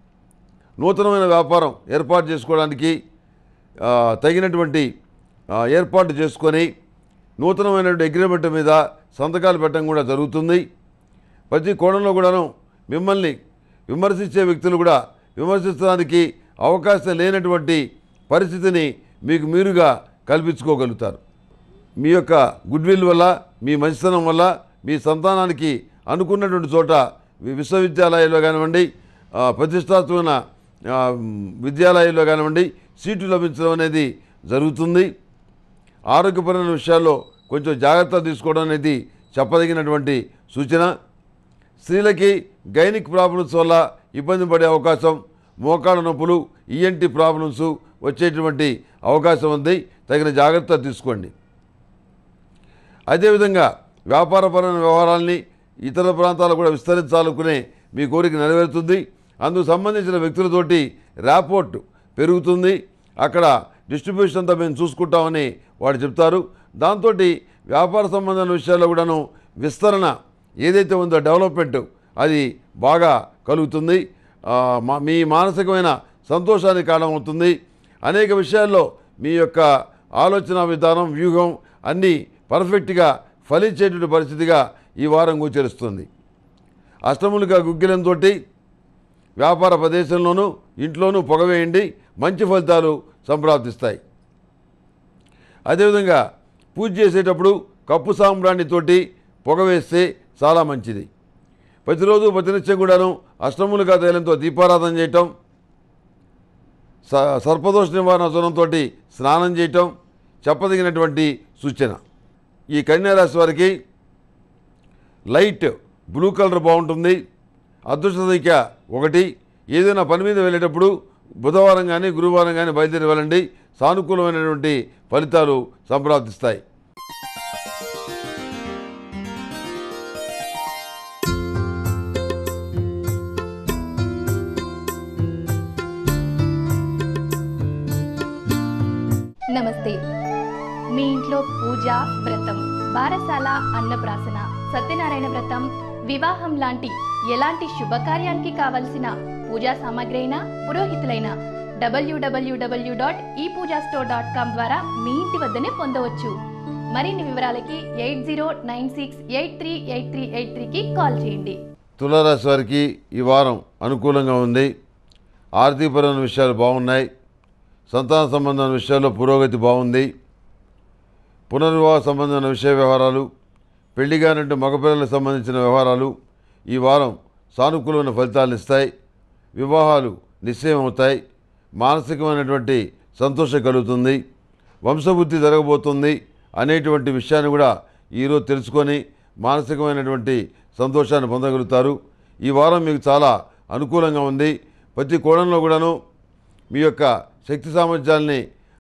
నూతనమైన వ్యాపారం ఏర్పాటు చేసుకోవడానికి ఆ, తగినటువంటి ఆ, ఏర్పాటు చేసుకొని నూతనమైనటువంటి అగ్రిమెంట్ మీద సంతకాలు పెట్టడం కూడా జరుగుతుంది ప్రతి కోణంలో కూడాను మిమ్మల్ని విమర్శించే వ్యక్తులు కూడా విమర్శించడానికి అవకాశం లేనటువంటి పరిస్థితిని మీకు మీరుగా కల్పించుకోగలుగుతారు మీ యొక్క గుడ్ విల్ వల్ల మీ మంచితనం వల్ల మీ సంతానానికి అనుకున్నటువంటి చోట వి- విశ్వవిద్యాలయాల్లో కానివ్వండి ఆ, ప్రతిష్టాత్మకమైన ఆ, విద్యాలయాల్లో కానివ్వండి సీటు లభించడం అనేది జరుగుతుంది ఆరోగ్యపరమైన విషయాల్లో కొంచెం జాగ్రత్త తీసుకోవడం అనేది చెప్పదగినటువంటి సూచన స్త్రీలకి గైనిక్ ప్రాబ్లమ్స్ వల్ల ఇబ్బంది పడే అవకాశం మోకాళ్ళ నొప్పులు ఈఎన్టీ ప్రాబ్లమ్స్ వచ్చేటువంటి అవకాశం ఉంది తగిన జాగ్రత్త తీసుకోండి అదేవిధంగా వ్యాపారపరమైన వ్యవహారాల్ని ఇతర ప్రాంతాలకు కూడా విస్తరించాలనుకునే మీ కోరిక నెరవేరుతుంది అందుకు సంబంధించిన వ్యక్తులతోటి ర్యాపోర్ట్ పెరుగుతుంది అక్కడ డిస్ట్రిబ్యూషన్ అంతా మేము చూసుకుంటామని వాడు చెప్తారు దాంతో వ్యాపార సంబంధమైన విషయాల్లో కూడాను విస్తరణ ఏదైతే ఉందో డెవలప్మెంట్ అది బాగా కలుగుతుంది ఆ, మా- మీ మానసికమైన సంతోషానికి కారణమవుతుంది అనేక విషయాల్లో మీ యొక్క ఆలోచన విధానం వ్యూహం అన్నీ పర్ఫెక్ట్గా ఫలించేటువంటి పరిస్థితిగా ఈ వారం గోచరిస్తుంది అష్టములుగా గుగ్గిలంతో వ్యాపార ప్రదేశంలోనూ ఇంట్లోనూ పొగవేయండి మంచి ఫలితాలు సంప్రాప్తిస్తాయి అదేవిధంగా పూజ చేసేటప్పుడు కప్పు సాంబ్రాణితోటి పొగ వేస్తే చాలా మంచిది ప్రతిరోజు ప్రతినిత్యం కూడాను అష్టములుగా తైలంతో దీపారాధన చేయటం స- సర్పదోష నివారణ జనంతో స్నానం చేయటం చెప్పదగినటువంటి సూచన ఈ కన్యారాశి వారికి లైట్ బ్లూ కలర్ బాగుంటుంది అదృష్ట సంఖ్య ఒకటి ఏదైనా పని మీద వెళ్ళేటప్పుడు బుధవారం కానీ గురువారం కానీ బయలుదేరి వెళ్ళండి సానుకూలమైనటువంటి ఫలితాలు సంప్రాప్తిస్తాయి నమస్తే మీ ఇంట్లో పూజ వ్రతం బారసాల అన్నప్రాసన సత్యనారాయణ వ్రతం వివాహం లాంటి ఎలాంటి శుభకార్యానికి కావలసిన పూజా సామాగ్రి అయినా పురోహితులైన డబ్ల్యూడబ్ల్యూడబ్ల్యూ dot e Pooja store dot com ద్వారా మీ ఇంటి వద్దనే పొందవచ్చు మరిన్ని వివరాలకి eight zero nine six eight three eight three eight త్రీకి కాల్ చేయండి తులారాశి వారికి ఈ వారం అనుకూలంగా ఉంది ఆర్థికపరమైన విషయాలు బాగున్నాయి సంతాన సంబంధమైన విషయాల్లో పురోగతి బాగుంది పునర్వివాహ సంబంధమైన విషయ వ్యవహారాలు పెళ్లి కానింటి మగపిల్లలకు సంబంధించిన వ్యవహారాలు ఈ వారం సానుకూలమైన ఫలితాలను ఇస్తాయి వివాహాలు నిశ్చయం అవుతాయి మానసికమైనటువంటి సంతోషం కలుగుతుంది వంశబుద్ధి జరగబోతుంది అనేటువంటి విషయాన్ని కూడా ఈరోజు తెలుసుకొని మానసికమైనటువంటి సంతోషాన్ని పొందగలుగుతారు ఈ వారం మీకు చాలా అనుకూలంగా ఉంది ప్రతి కోణంలో కూడాను మీ యొక్క శక్తి సామర్థ్యాల్ని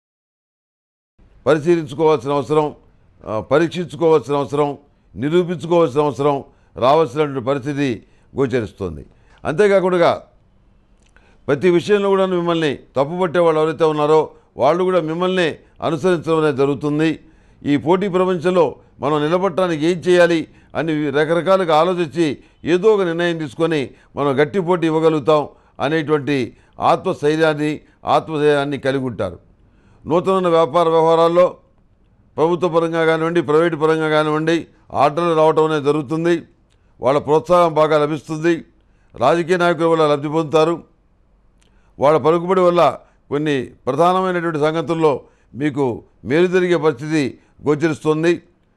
పరిశీలించుకోవాల్సిన అవసరం ఆ, పరీక్షించుకోవాల్సిన అవసరం నిరూపించుకోవాల్సిన అవసరం రావాల్సినటువంటి పరిస్థితి గోచరిస్తుంది అంతేకాకుండా ప్రతి విషయంలో కూడా మిమ్మల్ని తప్పుపట్టే వాళ్ళు ఎవరైతే ఉన్నారో వాళ్ళు కూడా మిమ్మల్ని అనుసరించడం అనేది జరుగుతుంది ఈ పోటీ ప్రపంచంలో మనం నిలబడటానికి ఏం చేయాలి అని రకరకాలుగా ఆలోచించి ఏదో ఒక నిర్ణయం తీసుకొని మనం గట్టి పోటీ ఇవ్వగలుగుతాం అనేటువంటి ఆత్మస్థైర్యాన్ని ఆత్మధైర్యాన్ని కలిగి ఉంటారు నూతన వ్యాపార వ్యవహారాల్లో ప్రభుత్వ పరంగా కానివ్వండి ప్రైవేటు పరంగా కానివ్వండి ఆర్డర్లు రావటం అనేది జరుగుతుంది వాళ్ళ ప్రోత్సాహం బాగా లభిస్తుంది రాజకీయ నాయకుల వల్ల లబ్ధి పొందుతారు వాళ్ళ పలుకుబడి వల్ల కొన్ని ప్రధానమైనటువంటి సంగతుల్లో మీకు మేలు జరిగే పరిస్థితి గోచరిస్తుంది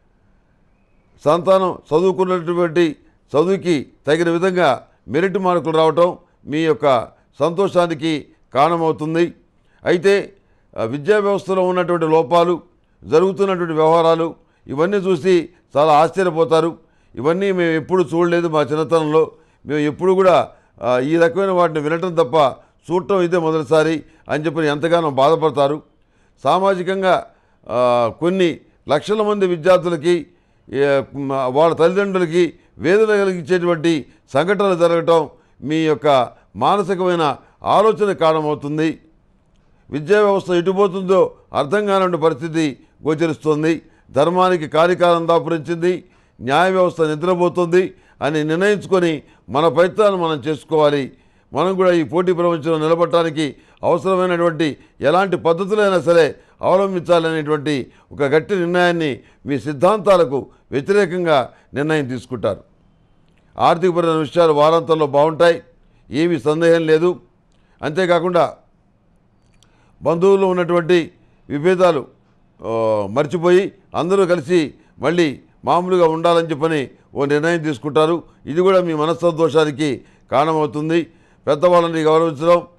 సంతానం చదువుకున్నటువంటి చదువుకి తగిన విధంగా మెరిట్ మార్కులు రావటం మీ యొక్క సంతోషానికి కారణమవుతుంది అయితే ఆ, విద్యా వ్యవస్థలో ఉన్నటువంటి లోపాలు జరుగుతున్నటువంటి వ్యవహారాలు ఇవన్నీ చూసి చాలా ఆశ్చర్యపోతారు ఇవన్నీ మేము ఎప్పుడు చూడలేదు మా చిన్నతనంలో మేము ఎప్పుడు కూడా ఆ, ఈ రకమైన వాటిని వినటం తప్ప చూడటం ఇదే మొదటిసారి అని చెప్పి ఎంతగానో బాధపడతారు సామాజికంగా ఆ, కొన్ని లక్షల మంది విద్యార్థులకి ఏ, మ- వాళ్ళ తల్లిదండ్రులకి వేదన కలిగించేటువంటి సంఘటనలు జరగటం మీ యొక్క మానసికమైన ఆలోచన కారణమవుతుంది విద్యా వ్యవస్థ ఎటుపోతుందో అర్థం కానటువంటి పరిస్థితి గోచరిస్తుంది ధర్మానికి కార్యకాలం దాపురించింది న్యాయ వ్యవస్థ నిద్రపోతుంది అని నిర్ణయించుకొని మన ప్రయత్నాన్ని మనం చేసుకోవాలి మనం కూడా ఈ పోటీ ప్రపంచంలో నిలబడటానికి అవసరమైనటువంటి ఎలాంటి పద్ధతులైనా సరే అవలంబించాలనేటువంటి ఒక గట్టి నిర్ణయాన్ని మీ సిద్ధాంతాలకు వ్యతిరేకంగా నిర్ణయం తీసుకుంటారు ఆర్థికపరమైన విషయాలు వారాంతంలో బాగుంటాయి ఏమీ సందేహం లేదు అంతేకాకుండా బంధువుల్లో ఉన్నటువంటి విభేదాలు ఆ, మర్చిపోయి అందరూ కలిసి మళ్ళీ మామూలుగా ఉండాలని చెప్పని ఓ నిర్ణయం తీసుకుంటారు ఇది కూడా మీ మనస్సంతోషానికి కారణమవుతుంది పెద్దవాళ్ళని గౌరవించడం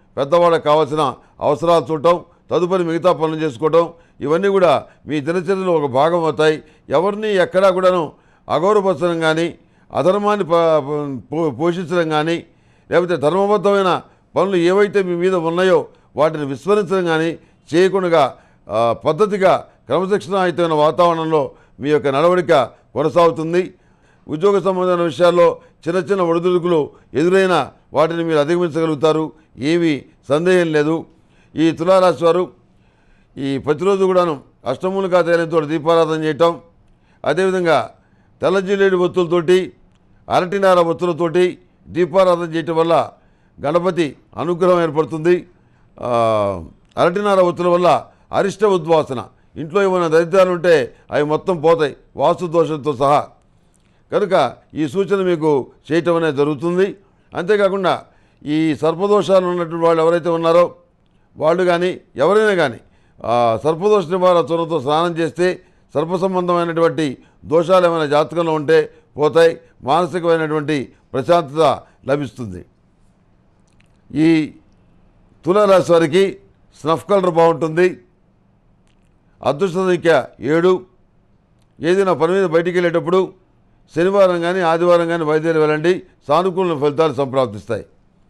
పెద్దవాళ్ళకి కావాల్సిన అవసరాలు చూడటం తదుపరి మిగతా పనులు చేసుకోవటం ఇవన్నీ కూడా మీ దినచర్యలో ఒక భాగం అవుతాయి ఎవరిని ఎక్కడా కూడాను అగౌరవపరచడం కానీ అధర్మాన్ని ప- పో- పోషించడం కానీ లేకపోతే ధర్మబద్ధమైన పనులు ఏవైతే మీ మీద ఉన్నాయో వాటిని విస్మరించడం కానీ చేయకుండా ఆ, పద్ధతిగా క్రమశిక్షణాయుతమైన వాతావరణంలో మీ యొక్క నడవడిక కొనసాగుతుంది ఉద్యోగ సంబంధమైన విషయాల్లో చిన్న చిన్న ఒడిదుడుకులు ఎదురైనా వాటిని మీరు అధిగమించగలుగుతారు ఏమీ సందేహం లేదు ఈ తులారాశి వారు ఈ ప్రతిరోజు కూడాను అష్టమూలికా తైలంతో దీపారాధన చేయటం అదేవిధంగా తెల్లజిల్లేడు ఒత్తులతోటి అరటినార ఒత్తులతోటి దీపారాధన చేయటం వల్ల గణపతి అనుగ్రహం ఏర్పడుతుంది ఆ, అరటినార ఒత్తుల వల్ల అరిష్ట ఉద్వాసన ఇంట్లో ఏమైనా దరిద్రాలు ఉంటే అవి మొత్తం పోతాయి వాస్తు దోషంతో సహా కనుక ఈ సూచన మీకు చేయటం అనేది జరుగుతుంది అంతేకాకుండా ఈ సర్పదోషాలు ఉన్నటువంటి వాళ్ళు ఎవరైతే ఉన్నారో వాళ్ళు కానీ ఎవరైనా కానీ ఆ సర్పదోష నివారణ చూడంతో స్నానం చేస్తే సర్ప సంబంధమైనటువంటి దోషాలు ఏమైనా జాతకంలో ఉంటే పోతాయి మానసికమైనటువంటి ప్రశాంతత లభిస్తుంది ఈ తులారాశి వారికి స్నఫ్ కలర్ బాగుంటుంది అదృష్ట సంఖ్య ఏడు ఏదైనా పని మీద బయటికి వెళ్ళేటప్పుడు శనివారం కానీ ఆదివారం కానీ బయలుదేరి వెళ్ళండి సానుకూల ఫలితాలు సంప్రాప్తిస్తాయి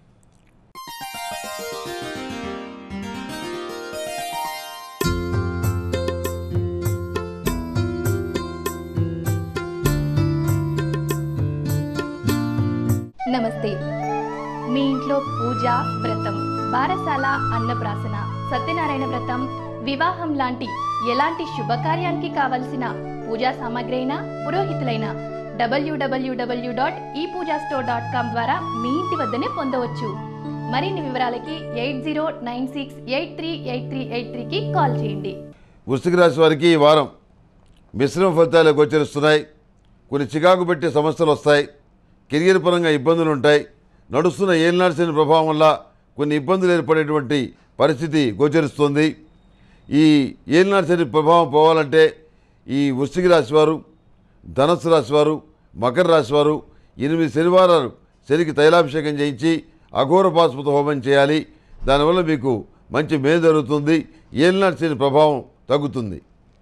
నమస్తే మీ ఇంట్లో పూజ వ్రతం బారసాల అన్నప్రాసన సత్యనారాయణ వ్రతం వివాహం లాంటి ఎలాంటి శుభకార్యానికి కావలసిన పూజా సామాగ్రి అయినా పురోహితులైన డబ్ల్యూడబ్ల్యూడబ్ల్యూ dot e Pooja store dot com ద్వారా మీ ఇంటి వద్దనే పొందవచ్చు మరిన్ని వివరాలకి eight zero nine six eight three eight three eight త్రీకి కాల్ చేయండి వృశ్చిక రాశి వారికి ఈ వారం మిశ్రమ ఫలితాలు గోచరిస్తున్నాయి కొన్ని చికాకు పెట్టే సమస్యలు వస్తాయి కెరియర్ పరంగా ఇబ్బందులు ఉంటాయి నడుస్తున్న ఏలినాడ్సిన ప్రభావం వల్ల కొన్ని ఇబ్బందులు ఏర్పడేటువంటి పరిస్థితి గోచరిస్తుంది ఈ ఏలినాడ్సిన ప్రభావం పోవాలంటే ఈ వృశ్చిక రాశి వారు ధనస్సు రాశి వారు మకర రాశి వారు ఎనిమిది శనివారాలు శనికి తైలాభిషేకం చేయించి అఘోర పాశుపత హోమం చేయాలి దానివల్ల మీకు మంచి మేలు జరుగుతుంది ఏలినాటి శని ప్రభావం తగ్గుతుంది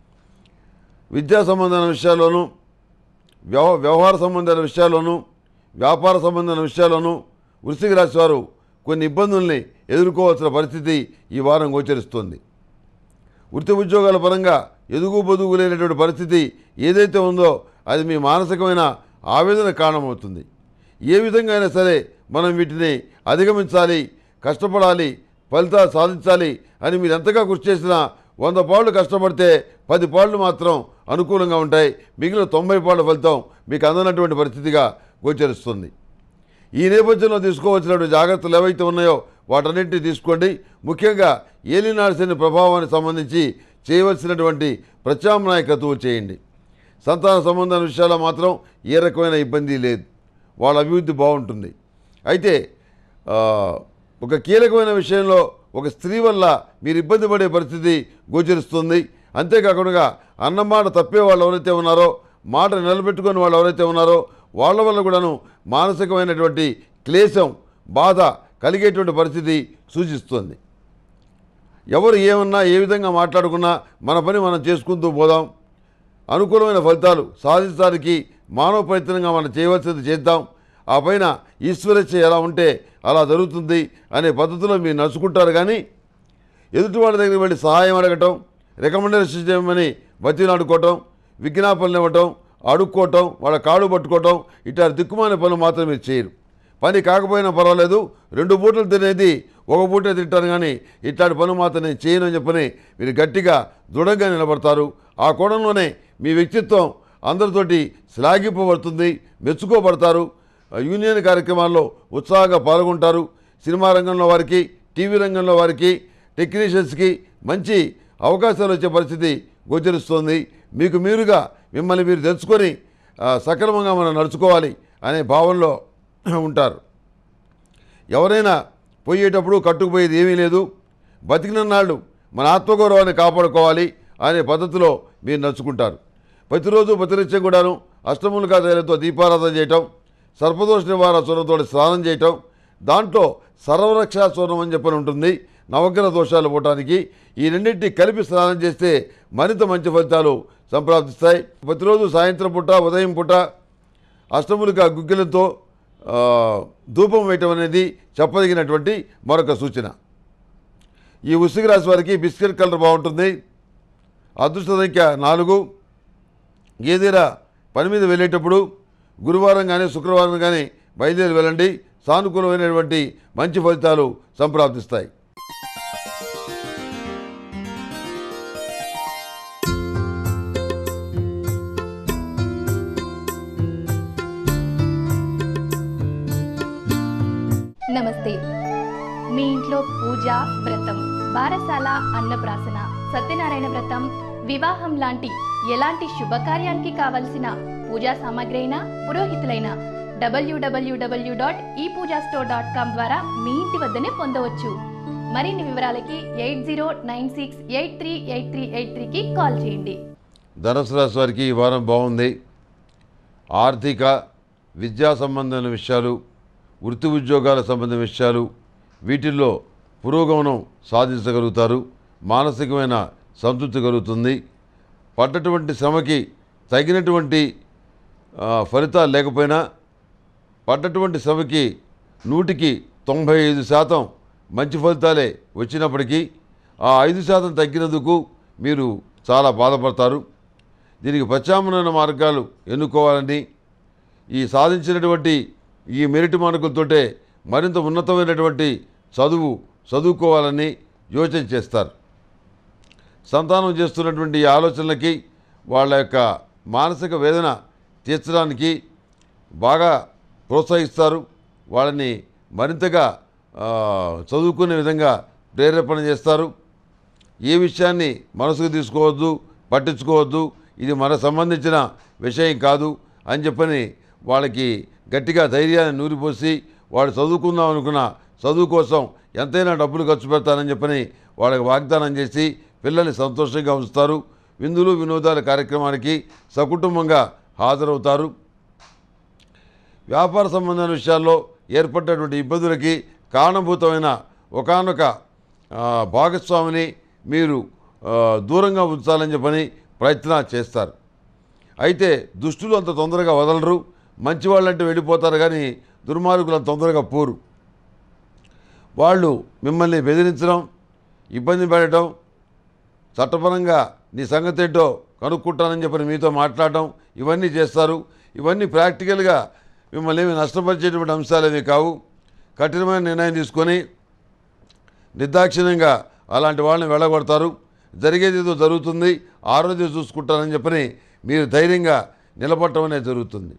విద్యా సంబంధమైన విషయాల్లోనూ వ్యవ వ్యవహార సంబంధమైన విషయాల్లోనూ వ్యాపార సంబంధమైన విషయాల్లోనూ వృశ్చిక రాశి వారు కొన్ని ఇబ్బందుల్ని ఎదుర్కోవాల్సిన పరిస్థితి ఈ వారం గోచరిస్తుంది వృత్తి ఉద్యోగాల పరంగా ఎదుగు బొదుగు లేనటువంటి పరిస్థితి ఏదైతే ఉందో అది మీ మానసికమైన ఆవేదన కారణమవుతుంది ఏ విధంగా అయినా సరే మనం వీటిని అధిగమించాలి కష్టపడాలి ఫలితాలు సాధించాలి అని మీరు ఎంతగా కృషి చేసినా వంద పాళ్ళు కష్టపడితే పది పాళ్ళు మాత్రం అనుకూలంగా ఉంటాయి మిగిలిన తొంభై పాళ్ళ ఫలితం మీకు అందనటువంటి పరిస్థితిగా గోచరిస్తుంది ఈ నేపథ్యంలో తీసుకోవాల్సినటువంటి జాగ్రత్తలు ఏవైతే ఉన్నాయో వాటన్నింటినీ తీసుకోండి ముఖ్యంగా ఏలినాడ్సిన ప్రభావానికి సంబంధించి చేయవలసినటువంటి ప్రత్యామ్నాయ క్రతువు చేయండి సంతాన సంబంధమైన విషయాల్లో మాత్రం ఏ రకమైన ఇబ్బంది లేదు వాళ్ళ అభివృద్ధి బాగుంటుంది అయితే ఆ, ఒక కీలకమైన విషయంలో ఒక స్త్రీ వల్ల మీరు ఇబ్బంది పడే పరిస్థితి గోచరిస్తుంది అంతేకాకుండా అన్న మాట తప్పే వాళ్ళు ఎవరైతే ఉన్నారో మాట నిలబెట్టుకుని వాళ్ళు ఎవరైతే ఉన్నారో వాళ్ళ వల్ల కూడాను మానసికమైనటువంటి క్లేశం బాధ కలిగేటువంటి పరిస్థితి సూచిస్తుంది ఎవరు ఏమన్నా ఏ విధంగా మాట్లాడుకున్నా మన పని మనం చేసుకుంటూ పోదాం అనుకూలమైన ఫలితాలు సాధించడానికి మానవ ప్రయత్నంగా మనం చేయవలసింది చేద్దాం ఆ పైన ఈశ్వరేచ్ఛ ఎలా ఉంటే అలా జరుగుతుంది అనే పద్ధతిలో మీరు నడుచుకుంటారు కానీ ఎదుటి వాళ్ళ దగ్గరికి వెళ్ళి సహాయం అడగటం రికమెండేషన్ చేయమని బతిలాడుకోవటం విజ్ఞాపనలు ఇవ్వటం అడుక్కోవటం వాళ్ళ కాడు పట్టుకోవటం ఇట్లాంటి దిక్కుమాల పనులు మాత్రం మీరు చేయరు పని కాకపోయినా పర్వాలేదు రెండు పూటలు తినేది ఒక పూటే తింటాను కానీ ఇట్లాంటి పనులు మాత్రం నేను చేయను అని చెప్పని మీరు గట్టిగా దృఢంగా నిలబడతారు ఆ కోణంలోనే మీ వ్యక్తిత్వం అందరితోటి శ్లాఘింపబడుతుంది మెచ్చుకోబడతారు యూనియన్ కార్యక్రమాల్లో ఉత్సాహంగా పాల్గొంటారు సినిమా రంగంలో వారికి టీవీ రంగంలో వారికి టెక్నీషియన్స్కి మంచి అవకాశాలు వచ్చే పరిస్థితి గోచరిస్తుంది మీకు మీరుగా మిమ్మల్ని మీరు తెలుసుకొని ఆ, సక్రమంగా మనం నడుచుకోవాలి అనే భావనలో ఉంటారు ఎవరైనా పోయేటప్పుడు కట్టుకుపోయేది ఏమీ లేదు బతికిన నాళ్ళు మన ఆత్మగౌరవాన్ని కాపాడుకోవాలి అనే పద్ధతిలో మీరు నడుచుకుంటారు ప్రతిరోజు ప్రతినిత్యం కూడాను అష్టములుగా తైలతో దీపారాధన చేయటం సర్పదోష నివారణ చూడంతో స్నానం చేయటం దాంట్లో సర్వరక్షా స్వర్ణం అని చెప్పని ఉంటుంది నవగ్రహ దోషాలు పోవటానికి ఈ రెండింటిని కలిపి స్నానం చేస్తే మరింత మంచి ఫలితాలు సంప్రాప్తిస్తాయి ప్రతిరోజు సాయంత్రం పూట ఉదయం పూట అష్టములుగా గుగ్గిలతో ఆ, ధూపం వేయటం అనేది చెప్పదగినటువంటి మరొక సూచన ఈ వృశ్చిక రాశి వారికి బిస్కెట్ కలర్ బాగుంటుంది అదృష్ట సంఖ్య నాలుగు ఏదైనా పని మీద వెళ్ళేటప్పుడు గురువారం కానీ శుక్రవారం కానీ బయలుదేరి వెళ్ళండి సానుకూలమైనటువంటి మంచి ఫలితాలు సంప్రాప్తిస్తాయి నమస్తే మీ ఇంట్లో పూజ వ్రతం బారసాల అన్నప్రాసన సత్యనారాయణ వ్రతం వివాహం లాంటి ఎలాంటి శుభకార్యానికి కావలసిన పూజా సామాగ్రి అయినా పురోహితులైన డబ్ల్యూడబ్ల్యూడబ్ల్యూ dot e Pooja store dot com ద్వారా మీ ఇంటి వద్దనే పొందవచ్చు మరిన్ని వివరాలకి eight zero nine six eight three eight three eight త్రీకి కాల్ చేయండి ధనుసు రాశి వారికి ఈ వారం బాగుంది ఆర్థిక విద్యా సంబంధమైన విషయాలు వృత్తి ఉద్యోగాల సంబంధించిన విషయాలు వీటిల్లో పురోగమనం సాధించగలుగుతారు మానసికమైన సంతృప్తి కలుగుతుంది పడ్డటువంటి శ్రమకి తగినటువంటి ఆ, ఫలితాలు లేకపోయినా పడ్డటువంటి శ్రమకి నూటికి తొంభై ఐదు శాతం మంచి ఫలితాలే వచ్చినప్పటికీ ఆ ఐదు శాతం తగ్గినందుకు మీరు చాలా బాధపడతారు దీనికి ప్రత్యామ్నాయ మార్గాలు ఎన్నుకోవాలని ఈ సాధించినటువంటి ఈ మెరిట్ మార్కులతోటే మరింత ఉన్నతమైనటువంటి చదువు చదువుకోవాలని యోచన చేస్తారు సంతానం చేస్తున్నటువంటి ఈ ఆలోచనలకి వాళ్ళ యొక్క మానసిక వేదన తీర్చడానికి బాగా ప్రోత్సహిస్తారు వాళ్ళని మరింతగా ఆ, చదువుకునే విధంగా ప్రేరేపణ చేస్తారు ఏ విషయాన్ని మనసుకు తీసుకోవద్దు పట్టించుకోవద్దు ఇది మనకు సంబంధించిన విషయం కాదు అని చెప్పని వాళ్ళకి గట్టిగా ధైర్యాన్ని నూరిపోసి వాడు చదువుకుందాం అనుకున్న చదువు కోసం ఎంతైనా డబ్బులు ఖర్చు పెడతానని చెప్పని వాళ్ళకి వాగ్దానం చేసి పిల్లల్ని సంతోషంగా ఉంచుతారు విందులు వినోదాల కార్యక్రమానికి సకుటుంబంగా హాజరవుతారు వ్యాపార సంబంధమైన విషయాల్లో ఏర్పడినటువంటి ఇబ్బందులకి కారణభూతమైన ఒకానొక ఆ, భాగస్వామిని మీరు ఆ, దూరంగా ఉంచాలని చెప్పని ప్రయత్నాలు చేస్తారు అయితే దుష్టులు అంత తొందరగా వదలరు మంచి వాళ్ళంటే వెళ్ళిపోతారు కానీ దుర్మార్గులు అంత తొందరగా పోరు వాళ్ళు మిమ్మల్ని బెదిరించడం ఇబ్బంది పెట్టడం చట్టపరంగా నీ సంగతి ఏంటో కనుక్కుంటానని చెప్పని మీతో మాట్లాడటం ఇవన్నీ చేస్తారు ఇవన్నీ ప్రాక్టికల్గా మిమ్మల్ని ఏమి నష్టపరిచేటువంటి అంశాలు ఏవి కావు కఠినమైన నిర్ణయం తీసుకొని నిర్దాక్షిణ్యంగా అలాంటి వాళ్ళని వెళ్ళగొడతారు జరిగేది ఏదో జరుగుతుంది ఆ రోజే చూసుకుంటానని చెప్పని మీరు ధైర్యంగా నిలబడటం అనేది జరుగుతుంది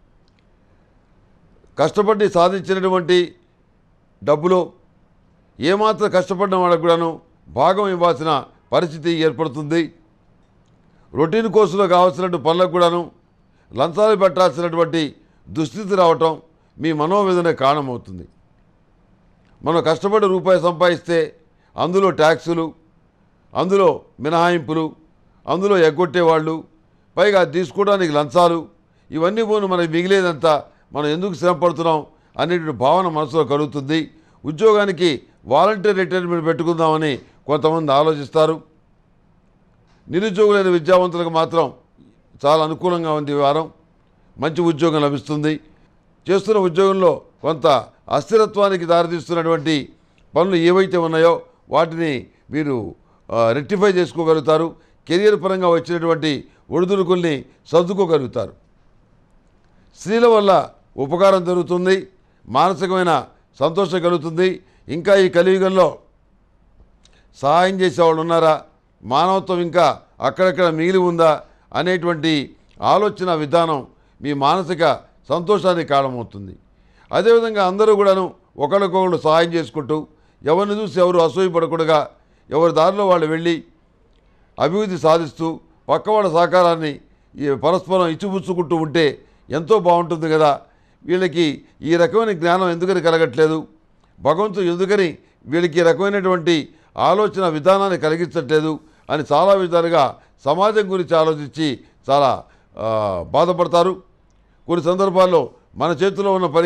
కష్టపడి సాధించినటువంటి డబ్బులో ఏమాత్రం కష్టపడిన వాళ్ళకు కూడాను భాగం ఇవ్వాల్సిన పరిస్థితి ఏర్పడుతుంది రొటీన్ కోర్సులో కావాల్సినటువంటి పనులకు కూడాను లంచాలు పెట్టాల్సినటువంటి దుస్థితి రావటం మీ మనోవేదన కారణమవుతుంది మనం కష్టపడి రూపాయి సంపాదిస్తే అందులో ట్యాక్సులు అందులో మినహాయింపులు అందులో ఎగ్గొట్టేవాళ్ళు పైగా అది తీసుకోవడానికి లంచాలు ఇవన్నీ పోను మనకి మిగిలేదంతా మనం ఎందుకు శ్రమ పడుతున్నాం అనేటువంటి భావన మనసులో కలుగుతుంది ఉద్యోగానికి వాలంటీర్ రిటైర్మెంట్ పెట్టుకుందామని కొంతమంది ఆలోచిస్తారు నిరుద్యోగులైన విద్యావంతులకు మాత్రం చాలా అనుకూలంగా ఉంది ఈ వారం మంచి ఉద్యోగం లభిస్తుంది చేస్తున్న ఉద్యోగంలో కొంత అస్థిరత్వానికి దారితీస్తున్నటువంటి పనులు ఏవైతే ఉన్నాయో వాటిని మీరు ఆ, రెక్టిఫై చేసుకోగలుగుతారు కెరియర్ పరంగా వచ్చినటువంటి ఒడిదుడుకుల్ని సర్దుకోగలుగుతారు స్త్రీల వల్ల ఉపకారం జరుగుతుంది మానసికమైన సంతోషం కలుగుతుంది ఇంకా ఈ కలియుగంలో సహాయం చేసేవాళ్ళు ఉన్నారా మానవత్వం ఇంకా అక్కడక్కడ మిగిలి ఉందా అనేటువంటి ఆలోచన విధానం మీ మానసిక సంతోషానికి కారణమవుతుంది అదేవిధంగా అందరూ కూడాను ఒకరికొకరు సహాయం చేసుకుంటూ ఎవరిని చూసి ఎవరు అసూయపడకుండా ఎవరి దారిలో వాళ్ళు వెళ్ళి అభివృద్ధి సాధిస్తూ పక్కవాళ్ళ సహకారాన్ని ఈ పరస్పరం ఇచ్చిపుచ్చుకుంటూ ఉంటే ఎంతో బాగుంటుంది కదా వీళ్ళకి ఈ రకమైన జ్ఞానం ఎందుకని కలగట్లేదు భగవంతుడు ఎందుకని వీళ్ళకి ఈ రకమైనటువంటి ఆలోచన విధానాన్ని కలిగించట్లేదు అని చాలా విధాలుగా సమాజం గురించి ఆలోచించి చాలా ఆ, బాధపడతారు కొన్ని సందర్భాల్లో మన చేతిలో ఉన్న పనిగా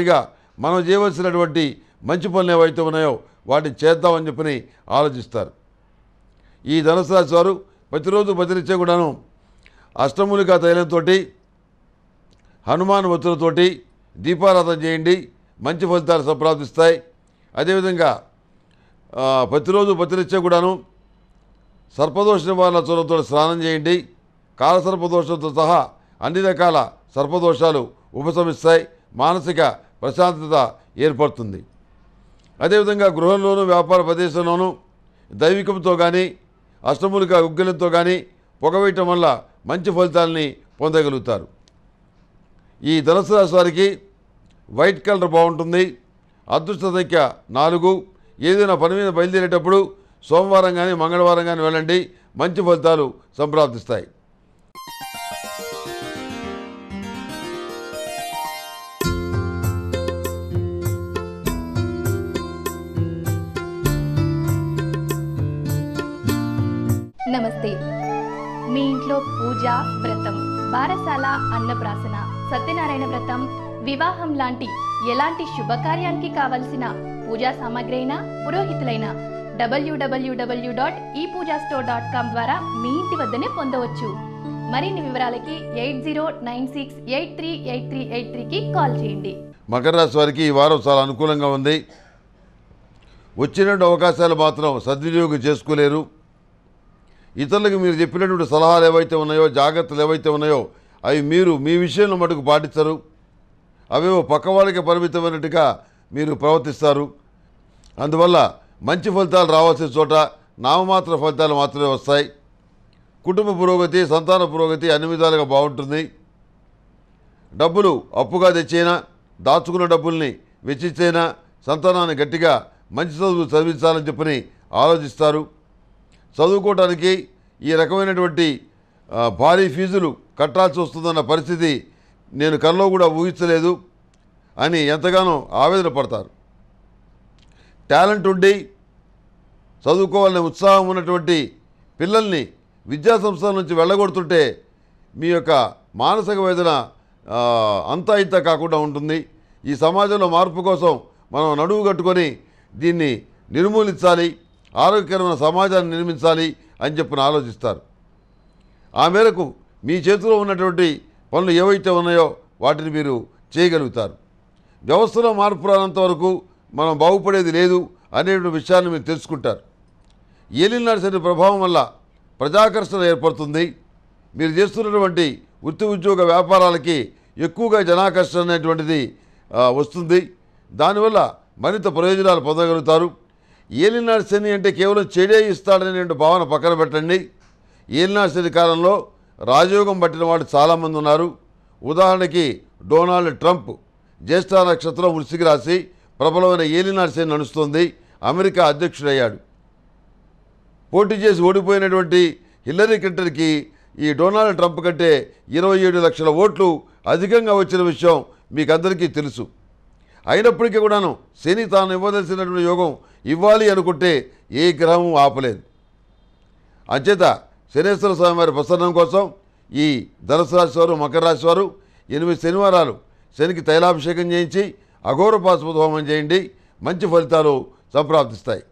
మనం చేయవలసినటువంటి మంచి పనులు ఏవైతే ఉన్నాయో వాటిని చేద్దామని చెప్పని ఆలోచిస్తారు ఈ ధనుసు రాశి వారు ప్రతిరోజు ప్రతినిత్యం కూడాను అష్టమూలికా తైలంతో హనుమాన్ ఒత్తులతోటి దీపారాధన చేయండి మంచి ఫలితాలు సంప్రాప్తిస్తాయి అదేవిధంగా ఆ, ప్రతిరోజు ప్రతినిత్యం కూడాను సర్పదోష నివారణ చూడంతో స్నానం చేయండి కాలసర్పదోషంతో సహా అన్ని రకాల సర్పదోషాలు ఉపశమిస్తాయి మానసిక ప్రశాంతత ఏర్పడుతుంది అదేవిధంగా గృహంలోనూ వ్యాపార ప్రదేశంలోనూ దైవికంతో కానీ అష్టములిక ఉగ్గిలంతో కానీ పొగవేయటం వల్ల మంచి ఫలితాలని పొందగలుగుతారు ఈ ధనుసు రాశి వారికి వైట్ కలర్ బాగుంటుంది అదృష్ట సంఖ్య నాలుగు ఏదైనా పని మీద బయలుదేరేటప్పుడు సోమవారం కానీ మంగళవారం కానీ వెళ్ళండి మంచి ఫలితాలు సంప్రాప్తిస్తాయి నమస్తే మీ ఇంట్లో పూజ వ్రతం బారసాల అన్నప్రాసన సత్యనారాయణ వ్రతం వివాహం లాంటి ఎలాంటి శుభకార్యానికి కావలసిన పూజా సామాగ్రి అయినా పురోహితులైన డబ్ల్యూడబ్ల్యూడబ్ల్యూ dot e Pooja store dot com ద్వారా మీ ఇంటి వద్దనే పొందవచ్చు మరిన్ని వివరాలకి eight zero nine six eight three eight three eight త్రీకి కాల్ చేయండి మకర రాశి వారికి ఈ వారం చాలా అనుకూలంగా ఉంది వచ్చినటువంటి అవకాశాలు మాత్రం సద్వినియోగం చేసుకోలేరు ఇతరులకు మీరు చెప్పినటువంటి సలహాలు ఏవైతే ఉన్నాయో జాగ్రత్తలు ఏవైతే ఉన్నాయో అవి మీరు మీ విషయంలో మటుకు పాటిస్తారు అవేవో పక్క వాళ్ళకి పరిమితమైనట్టుగా మీరు ప్రవర్తిస్తారు అందువల్ల మంచి ఫలితాలు రావాల్సిన చోట నామమాత్ర ఫలితాలు మాత్రమే వస్తాయి కుటుంబ పురోగతి సంతాన పురోగతి అన్ని విధాలుగా బాగుంటుంది డబ్బులు అప్పుగా తెచ్చైనా దాచుకున్న డబ్బుల్ని వెచ్చిస్తేనా సంతానాన్ని గట్టిగా మంచి చదువు చదివించాలని చెప్పని ఆలోచిస్తారు చదువుకోవటానికి ఈ రకమైనటువంటి ఆ, భారీ ఫీజులు కట్టాల్సి వస్తుందన్న పరిస్థితి నేను కల్లో కూడా ఊహించలేదు అని ఎంతగానో ఆవేదన పడతారు టాలెంట్ ఉండి చదువుకోవాలనే ఉత్సాహం ఉన్నటువంటి పిల్లల్ని విద్యా సంస్థల నుంచి వెళ్ళగొడుతుంటే మీ యొక్క మానసిక వేదన ఆ, అంతా ఇంత కాకుండా ఉంటుంది ఈ సమాజంలో మార్పు కోసం మనం నడువు కట్టుకొని దీన్ని నిర్మూలించాలి ఆరోగ్యకరమైన సమాజాన్ని నిర్మించాలి అని చెప్పి ఆలోచిస్తారు ఆ మేరకు మీ చేతిలో ఉన్నటువంటి పనులు ఏవైతే ఉన్నాయో వాటిని మీరు చేయగలుగుతారు వ్యవస్థలో మార్పు రానంత వరకు మనం బాగుపడేది లేదు అనేటువంటి విషయాన్ని మీరు తెలుసుకుంటారు ఏలినాడు శని ప్రభావం వల్ల ప్రజాకర్షణ ఏర్పడుతుంది మీరు చేస్తున్నటువంటి వృత్తి ఉద్యోగ వ్యాపారాలకి ఎక్కువగా జనాకర్షణ అనేటువంటిది ఆ, వస్తుంది దానివల్ల మరింత ప్రయోజనాలు పొందగలుగుతారు ఏలినాడు శని అంటే కేవలం చెడే ఇస్తాడనే భావన పక్కన పెట్టండి ఏలినాడు శని కాలంలో రాజయోగం పట్టిన వాళ్ళు చాలామంది ఉన్నారు ఉదాహరణకి డొనాల్డ్ ట్రంప్ జ్యేష్ఠ నక్షత్రం వృశ్చిక రాశి ప్రబలమైన ఏలినాడు శని నడుస్తుంది అమెరికా అధ్యక్షుడయ్యాడు పోటీ చేసి ఓడిపోయినటువంటి హిల్లరీ క్లింటన్కి ఈ డొనాల్డ్ ట్రంప్ కంటే ఇరవై ఏడు లక్షల ఓట్లు అధికంగా వచ్చిన విషయం మీకు అందరికీ తెలుసు అయినప్పటికీ కూడాను శని తాను ఇవ్వదలసినటువంటి యోగం ఇవ్వాలి అనుకుంటే ఏ గ్రహం ఆపలేదు అంచేత శనేశ్వర స్వామి వారి ప్రసన్నం కోసం ఈ ధనుసు రాశి వారు మకర రాశి వారు ఎనిమిది శనివారాలు శనికి తైలాభిషేకం చేయించి అఘోర పాశుపత హోమం చేయండి మంచి ఫలితాలు సంప్రాప్తిస్తాయి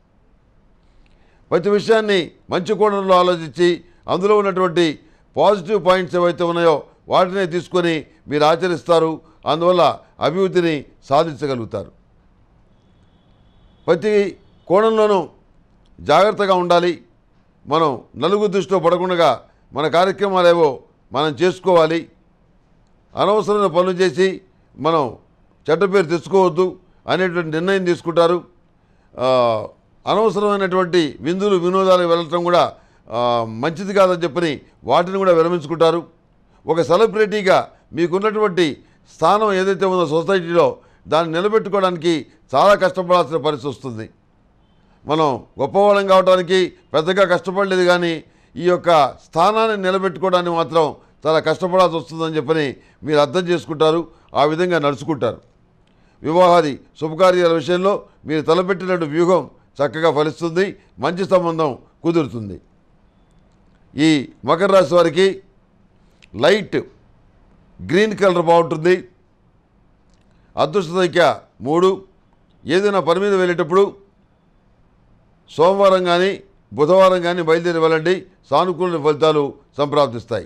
ప్రతి విషయాన్ని మంచి కోణంలో ఆలోచించి అందులో ఉన్నటువంటి పాజిటివ్ పాయింట్స్ ఏవైతే ఉన్నాయో వాటినే తీసుకొని మీరు ఆచరిస్తారు అందువల్ల అభివృద్ధిని సాధించగలుగుతారు ప్రతి కోణంలోనూ జాగ్రత్తగా ఉండాలి మనం నలుగురు దృష్టిలో పడకుండా మన కార్యక్రమాలేవో మనం చేసుకోవాలి అనవసరమైన పనులు చేసి మనం చెడ్డ పేరు తెచ్చుకోవద్దు అనేటువంటి నిర్ణయం తీసుకుంటారు ఆ, అనవసరమైనటువంటి విందులు వినోదాలకు వెళ్ళటం కూడా ఆ, మంచిది కాదని చెప్పని వాటిని కూడా విరమించుకుంటారు ఒక సెలబ్రిటీగా మీకున్నటువంటి స్థానం ఏదైతే ఉందో సొసైటీలో దాన్ని నిలబెట్టుకోవడానికి చాలా కష్టపడాల్సిన పరిస్థితి వస్తుంది మనం గొప్పవాళ్ళం కావడానికి పెద్దగా కష్టపడలేదు కానీ ఈ యొక్క స్థానాన్ని నిలబెట్టుకోవడానికి మాత్రం చాలా కష్టపడాల్సి వస్తుందని చెప్పని మీరు అర్థం చేసుకుంటారు ఆ విధంగా నడుచుకుంటారు వివాహాది శుభకార్యాల విషయంలో మీరు తలపెట్టినట్టు వ్యూహం చక్కగా ఫలిస్తుంది మంచి సంబంధం కుదురుతుంది ఈ మకర రాశి వారికి లైట్ గ్రీన్ కలర్ బాగుంటుంది అదృష్ట సంఖ్య మూడు ఏదైనా పని మీద వెళ్ళేటప్పుడు సోమవారం కానీ బుధవారం కానీ బయలుదేరి వెళ్ళండి సానుకూల ఫలితాలు సంప్రాప్తిస్తాయి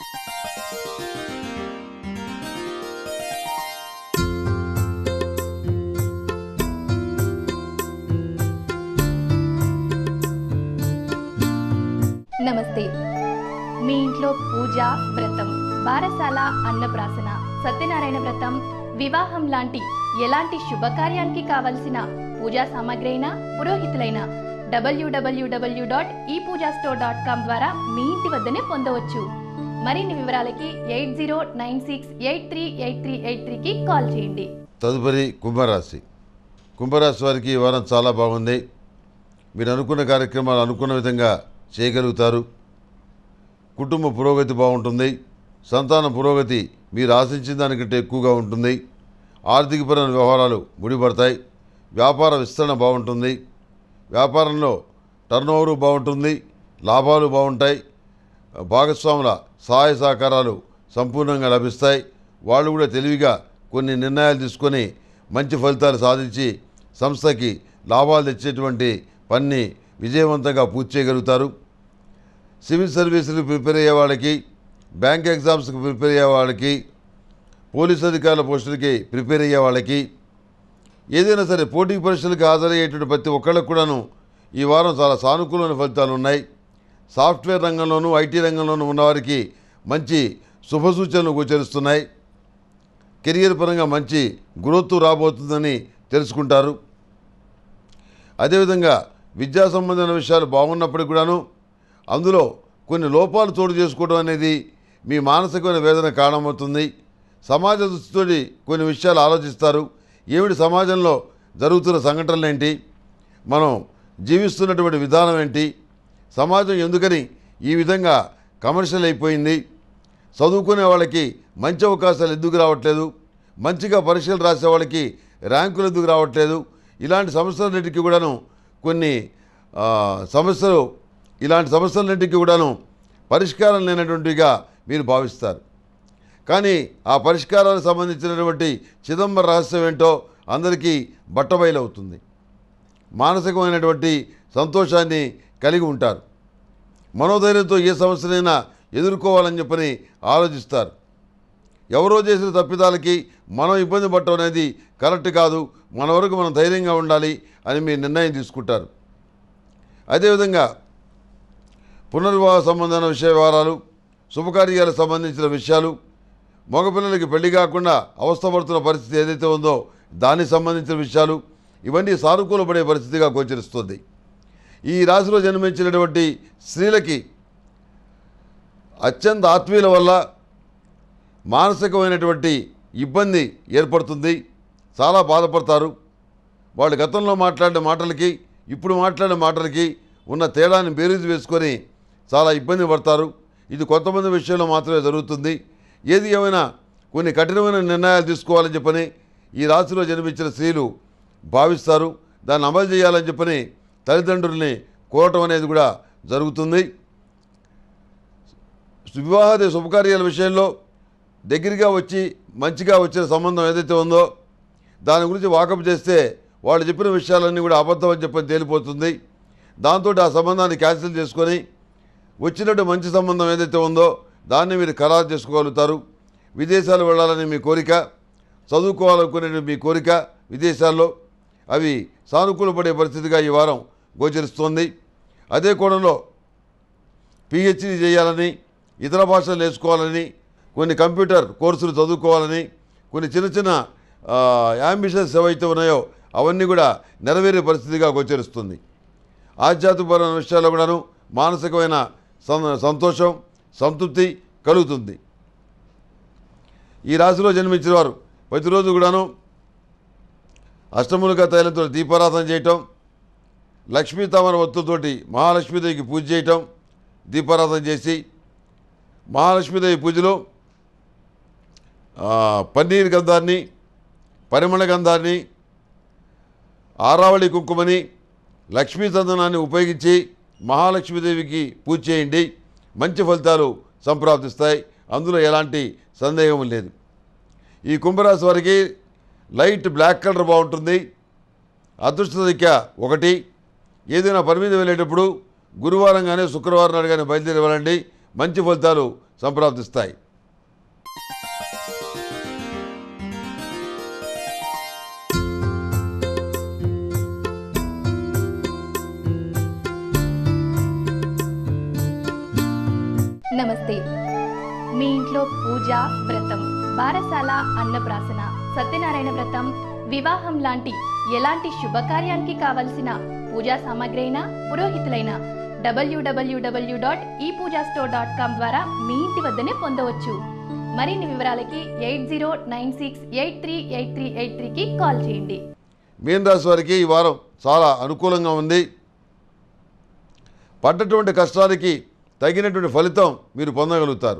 నమస్తే మీ ఇంట్లో పూజ వ్రతం బారసాల అన్నప్రాసన సత్యనారాయణ వ్రతం వివాహం లాంటి ఎలాంటి శుభకార్యానికి కావలసిన పూజా సామాగ్రి అయినా పురోహితులైన డబ్ల్యూడబ్ల్యూడబ్ల్యూ dot e Pooja store dot com ద్వారా మీ ఇంటి వద్దనే పొందవచ్చు మరిన్ని వివరాలకి eight zero nine six eight three eight three eight త్రీకి కాల్ చేయండి తదుపరి కుంభరాశి కుంభరాశి వారికి ఈ వారం చాలా బాగుంది మీరు అనుకున్న కార్యక్రమాలు అనుకున్న విధంగా చేయగలుగుతారు కుటుంబ పురోగతి బాగుంటుంది సంతాన పురోగతి మీరు ఆశించిన దానికంటే ఎక్కువగా ఉంటుంది ఆర్థికపరమైన వ్యవహారాలు ముడిపడతాయి వ్యాపార విస్తరణ బాగుంటుంది వ్యాపారంలో టర్నోవరు బాగుంటుంది లాభాలు బాగుంటాయి భాగస్వాముల సహాయ సహకారాలు సంపూర్ణంగా లభిస్తాయి వాళ్ళు కూడా తెలివిగా కొన్ని నిర్ణయాలు తీసుకొని మంచి ఫలితాలు సాధించి సంస్థకి లాభాలు తెచ్చేటువంటి పని విజయవంతంగా పూర్తి చేయగలుగుతారు సివిల్ సర్వీసులు ప్రిపేర్ అయ్యే వాళ్ళకి బ్యాంక్ ఎగ్జామ్స్కి ప్రిపేర్ అయ్యే వాళ్ళకి పోలీస్ అధికారుల పోస్టులకి ప్రిపేర్ అయ్యే వాళ్ళకి ఏదైనా సరే పోటీ పరీక్షలకు హాజరయ్యేటువంటి ప్రతి ఒక్కళ్ళకు కూడాను ఈ వారం చాలా సానుకూలమైన ఫలితాలు ఉన్నాయి సాఫ్ట్వేర్ రంగంలోనూ ఐటీ రంగంలోనూ ఉన్నవారికి మంచి శుభసూచనలు గోచరిస్తున్నాయి కెరియర్ పరంగా మంచి గ్రోత్ రాబోతుందని తెలుసుకుంటారు అదేవిధంగా విద్యా సంబంధమైన విషయాలు బాగున్నప్పటికి కూడాను అందులో కొన్ని లోపాలు చోటు చేసుకోవడం అనేది మీ మానసికమైన వేదన కారణమవుతుంది సమాజ దృష్టితోటి కొన్ని విషయాలు ఆలోచిస్తారు ఏమిటి సమాజంలో జరుగుతున్న సంఘటనలు ఏంటి మనం జీవిస్తున్నటువంటి విధానం ఏంటి సమాజం ఎందుకని ఈ విధంగా కమర్షియల్ అయిపోయింది చదువుకునే వాళ్ళకి మంచి అవకాశాలు ఎందుకు రావట్లేదు మంచిగా పరీక్షలు రాసే వాళ్ళకి ర్యాంకులు ఎందుకు రావట్లేదు ఇలాంటి సమస్యలన్నిటికీ కూడాను కొన్ని ఆ, సమస్యలు ఇలాంటి సమస్యలన్నింటికీ కూడాను పరిష్కారం లేనటువంటిగా మీరు భావిస్తారు కానీ ఆ పరిష్కారాలకు సంబంధించినటువంటి చిదంబర రహస్యం ఏంటో అందరికీ బట్టబయలవుతుంది మానసికమైనటువంటి సంతోషాన్ని కలిగి ఉంటారు మనోధైర్యంతో ఏ సమస్యనైనా ఎదుర్కోవాలని చెప్పని ఆలోచిస్తారు ఎవరో చేసిన తప్పిదాలకి మనం ఇబ్బంది పడటం అనేది కరెక్ట్ కాదు మన వరకు మనం ధైర్యంగా ఉండాలి అని మీరు నిర్ణయం తీసుకుంటారు అదేవిధంగా పునర్వివాహ సంబంధమైన విషయ వివరాలు శుభకార్యాలకు సంబంధించిన విషయాలు మగపిల్లలకి పెళ్లి కాకుండా అవస్థపడుతున్న పరిస్థితి ఏదైతే ఉందో దానికి సంబంధించిన విషయాలు ఇవన్నీ సానుకూలపడే పరిస్థితిగా గోచరిస్తుంది ఈ రాశిలో జన్మించినటువంటి స్త్రీలకి అత్యంత ఆత్మీయుల వల్ల మానసికమైనటువంటి ఇబ్బంది ఏర్పడుతుంది చాలా బాధపడతారు వాళ్ళు గతంలో మాట్లాడిన మాటలకి ఇప్పుడు మాట్లాడిన మాటలకి ఉన్న తేడాన్ని బేరీజు వేసుకొని చాలా ఇబ్బంది పడతారు ఇది కొంతమంది విషయంలో మాత్రమే జరుగుతుంది ఏది ఏమైనా కొన్ని కఠినమైన నిర్ణయాలు తీసుకోవాలని చెప్పని ఈ రాశిలో జన్మించిన స్త్రీలు భావిస్తారు దాన్ని అమలు చేయాలని చెప్పని తల్లిదండ్రుల్ని కోరటం అనేది కూడా జరుగుతుంది వివాహాది శుభకార్యాల విషయంలో దగ్గరగా వచ్చి మంచిగా వచ్చిన సంబంధం ఏదైతే ఉందో దాని గురించి వాకప్ చేస్తే వాళ్ళు చెప్పిన విషయాలన్నీ కూడా అబద్ధం అని చెప్పని తేలిపోతుంది దాంతో ఆ సంబంధాన్ని క్యాన్సిల్ చేసుకొని వచ్చినట్టు మంచి సంబంధం ఏదైతే ఉందో దాన్ని మీరు ఖరారు చేసుకోగలుగుతారు విదేశాలు వెళ్ళాలని మీ కోరిక చదువుకోవాలనుకునే మీ కోరిక విదేశాల్లో అవి సానుకూలపడే పరిస్థితిగా ఈ వారం గోచరిస్తోంది అదే కోణంలో పిహెచ్డి చేయాలని ఇతర భాషలు నేర్చుకోవాలని కొన్ని కంప్యూటర్ కోర్సులు చదువుకోవాలని కొన్ని చిన్న చిన్న యాంబిషన్స్ ఏవైతే ఉన్నాయో అవన్నీ కూడా నెరవేరే పరిస్థితిగా గోచరిస్తుంది ఆధ్యాత్మికపరమైన విషయాల్లో కూడాను మానసికమైన సం- సంతోషం సంతృప్తి కలుగుతుంది ఈ రాశిలో జన్మించిన వారు ప్రతిరోజు కూడాను అష్టములుగా తైలంతో దీపారాధన చేయటం లక్ష్మీ తామర ఒత్తుతోటి మహాలక్ష్మీదేవికి పూజ చేయటం దీపారాధన చేసి మహాలక్ష్మీదేవి పూజలో ఆ, పన్నీర్ గంధాన్ని పరిమళ గంధాన్ని ఆరావళి కుంకుమని లక్ష్మీ చందనాన్ని ఉపయోగించి మహాలక్ష్మీదేవికి పూజ చేయండి మంచి ఫలితాలు సంప్రాప్తిస్తాయి అందులో ఎలాంటి సందేహం లేదు ఈ కుంభరాశి వారికి లైట్ బ్లాక్ కలర్ బాగుంటుంది అదృష్ట సంఖ్య ఒకటి ఏదైనా పని మీద వెళ్ళేటప్పుడు గురువారం కానీ శుక్రవారం నాడు కానీ బయలుదేరి వెళ్ళండి మంచి ఫలితాలు సంప్రాప్తిస్తాయి నమస్తే మీ ఇంట్లో పూజ వ్రతం బారసాల అన్నప్రాసన సత్యనారాయణ వ్రతం వివాహం లాంటి ఎలాంటి శుభకార్యానికి కావలసిన పూజా సామాగ్రి అయినా పురోహితులైన డబ్ల్యూడబ్ల్యూడబ్ల్యూ dot e Pooja store dot com ద్వారా మీ ఇంటి వద్దనే పొందవచ్చు మరిన్ని వివరాలకి eight zero nine six eight three eight three eight త్రీకి కాల్ చేయండి మీన రాశి వారికి ఈ వారం చాలా అనుకూలంగా ఉంది పడ్డటువంటి కష్టానికి తగినటువంటి ఫలితం మీరు పొందగలుగుతారు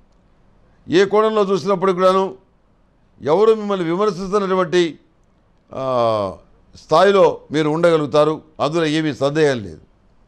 ఏ కోణంలో చూసినప్పుడు కూడాను ఎవరు మిమ్మల్ని విమర్శిస్తున్నటువంటి ఆ, స్థాయిలో మీరు ఉండగలుగుతారు అందులో ఏమీ సందేహం లేదు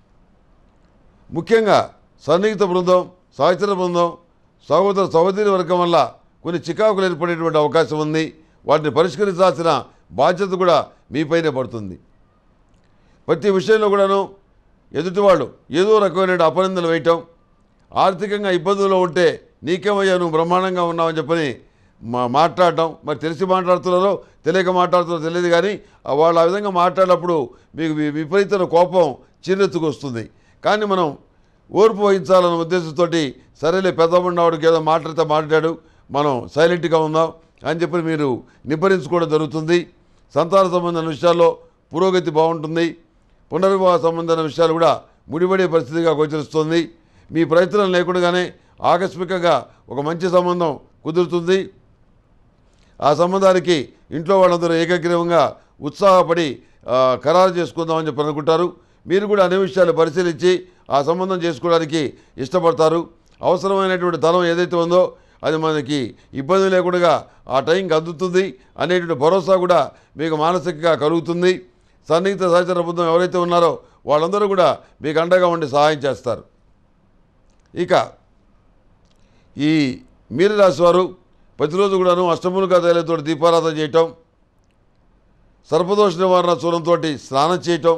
ముఖ్యంగా సన్నిహిత బృందం సహచర బృందం సహోదర సహోదరి వర్గం వల్ల కొన్ని చికాకులు ఏర్పడేటువంటి అవకాశం ఉంది వాటిని పరిష్కరించాల్సిన బాధ్యత కూడా మీపైనే పడుతుంది ప్రతి విషయంలో కూడాను ఎదుటివాళ్ళు ఏదో రకమైన అపనిందలు వేయటం ఆర్థికంగా ఇబ్బందుల్లో ఉంటే నీకేమయ్యా నువ్వు బ్రహ్మాండంగా ఉన్నావని చెప్పని మా మాట్లాడటం మరి తెలిసి మాట్లాడుతున్నారో తెలియక మాట్లాడుతున్నారో తెలియదు కానీ ఆ వాళ్ళు ఆ విధంగా మాట్లాడినప్పుడు మీకు వి- విపరీతమైన కోపం చిరెత్తుకు వస్తుంది కానీ మనం ఓర్పు వహించాలన్న ఉద్దేశంతో సరేలే పెద్దవాడికి ఏదో మాట్లాడితే మాట్లాడాడు మనం సైలెంట్గా ఉందాం అని చెప్పి మీరు నిబ్బరించుకోవడం జరుగుతుంది సంతాన సంబంధమైన విషయాల్లో పురోగతి బాగుంటుంది పునర్వివాహ సంబంధమైన విషయాలు కూడా ముడిపడే పరిస్థితిగా గోచరిస్తుంది మీ ప్రయత్నం లేకుండానే ఆకస్మికంగా ఒక మంచి సంబంధం కుదురుతుంది ఆ సంబంధానికి ఇంట్లో వాళ్ళందరూ ఏకగ్రీవంగా ఉత్సాహపడి ఆ, ఖరారు చేసుకుందామని చెప్పి అనుకుంటారు మీరు కూడా అన్ని విషయాలు పరిశీలించి ఆ సంబంధం చేసుకోవడానికి ఇష్టపడతారు అవసరమైనటువంటి ధనం ఏదైతే ఉందో అది మనకి ఇబ్బంది లేకుండా ఆ టైంకి అందుతుంది అనేటువంటి భరోసా కూడా మీకు మానసికంగా కలుగుతుంది సన్నిహిత సహచర బృందం ఎవరైతే ఉన్నారో వాళ్ళందరూ కూడా మీకు అండగా ఉండి సహాయం చేస్తారు ఇక ఈ మీనరాశి వారు ప్రతిరోజు కూడాను అష్టములుగా తైలంతో దీపారాధన చేయటం సర్పదోష నివారణ చూడంతో స్నానం చేయటం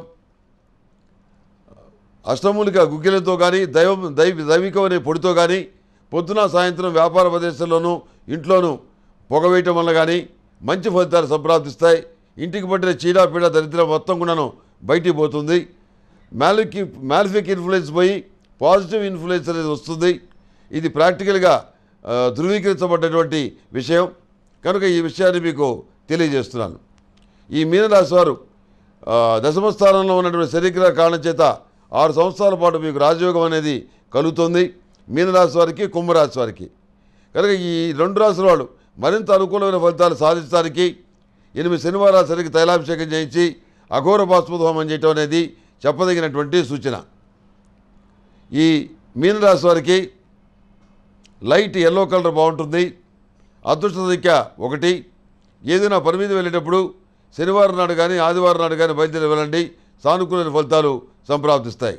అష్టములిక గుగ్గిలతో కానీ దైవం దైవ దైవికం అనే పొడితో కానీ పొద్దున సాయంత్రం వ్యాపార ప్రదేశంలోనూ ఇంట్లోనూ పొగవేయటం వల్ల కానీ మంచి ఫలితాలు సంప్రాప్తిస్తాయి ఇంటికి పట్టిన చీడపీడ దరిద్రం మొత్తం కూడాను బయటికి పోతుంది మ్యాలిక్ మ్యాలిఫిక్ ఇన్ఫ్లుయెన్స్ పోయి పాజిటివ్ ఇన్ఫ్లుయెన్స్ అనేది వస్తుంది ఇది ప్రాక్టికల్గా ఆ, ధృవీకరించబడ్డటువంటి విషయం కనుక ఈ విషయాన్ని మీకు తెలియజేస్తున్నాను ఈ మీనరాశి వారు ఆ, దశమ స్థానంలో ఉన్నటువంటి శరీర కారణం చేత ఆరు సంవత్సరాల పాటు మీకు రాజయోగం అనేది కలుగుతుంది మీనరాశి వారికి కుంభరాశి వారికి కనుక ఈ రెండు రాశుల వాళ్ళు మరింత అనుకూలమైన ఫలితాలు సాధించడానికి ఎనిమిది శనివారాలు సరికి తైలాభిషేకం చేయించి అఘోర బాస్పద హోమం చేయటం అనేది చెప్పదగినటువంటి సూచన ఈ మీనరాశి వారికి లైట్ ఎల్లో కలర్ బాగుంటుంది అదృష్ట సంఖ్య ఒకటి ఏదైనా పని మీద వెళ్ళేటప్పుడు శనివారం నాడు కానీ ఆదివారం నాడు కానీ బయలుదేరి వెళ్ళండి సానుకూల ఫలితాలు సంప్రాప్తిస్తాయి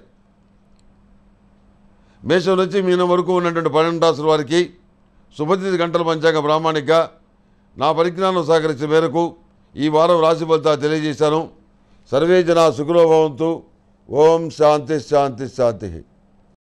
మేషం నుంచి మీనం వరకు ఉన్నటువంటి పన్నెండు రాసుల వారికి శుభతిథి గంటల పంచాంగ ప్రామాణిక నా పరిజ్ఞానం సహకరించిన మేరకు ఈ వారం రాశి ఫలితాలు తెలియజేశాను సర్వే జన సుఖలో భవంతు ఓం శాంతి శాంతి శాంతి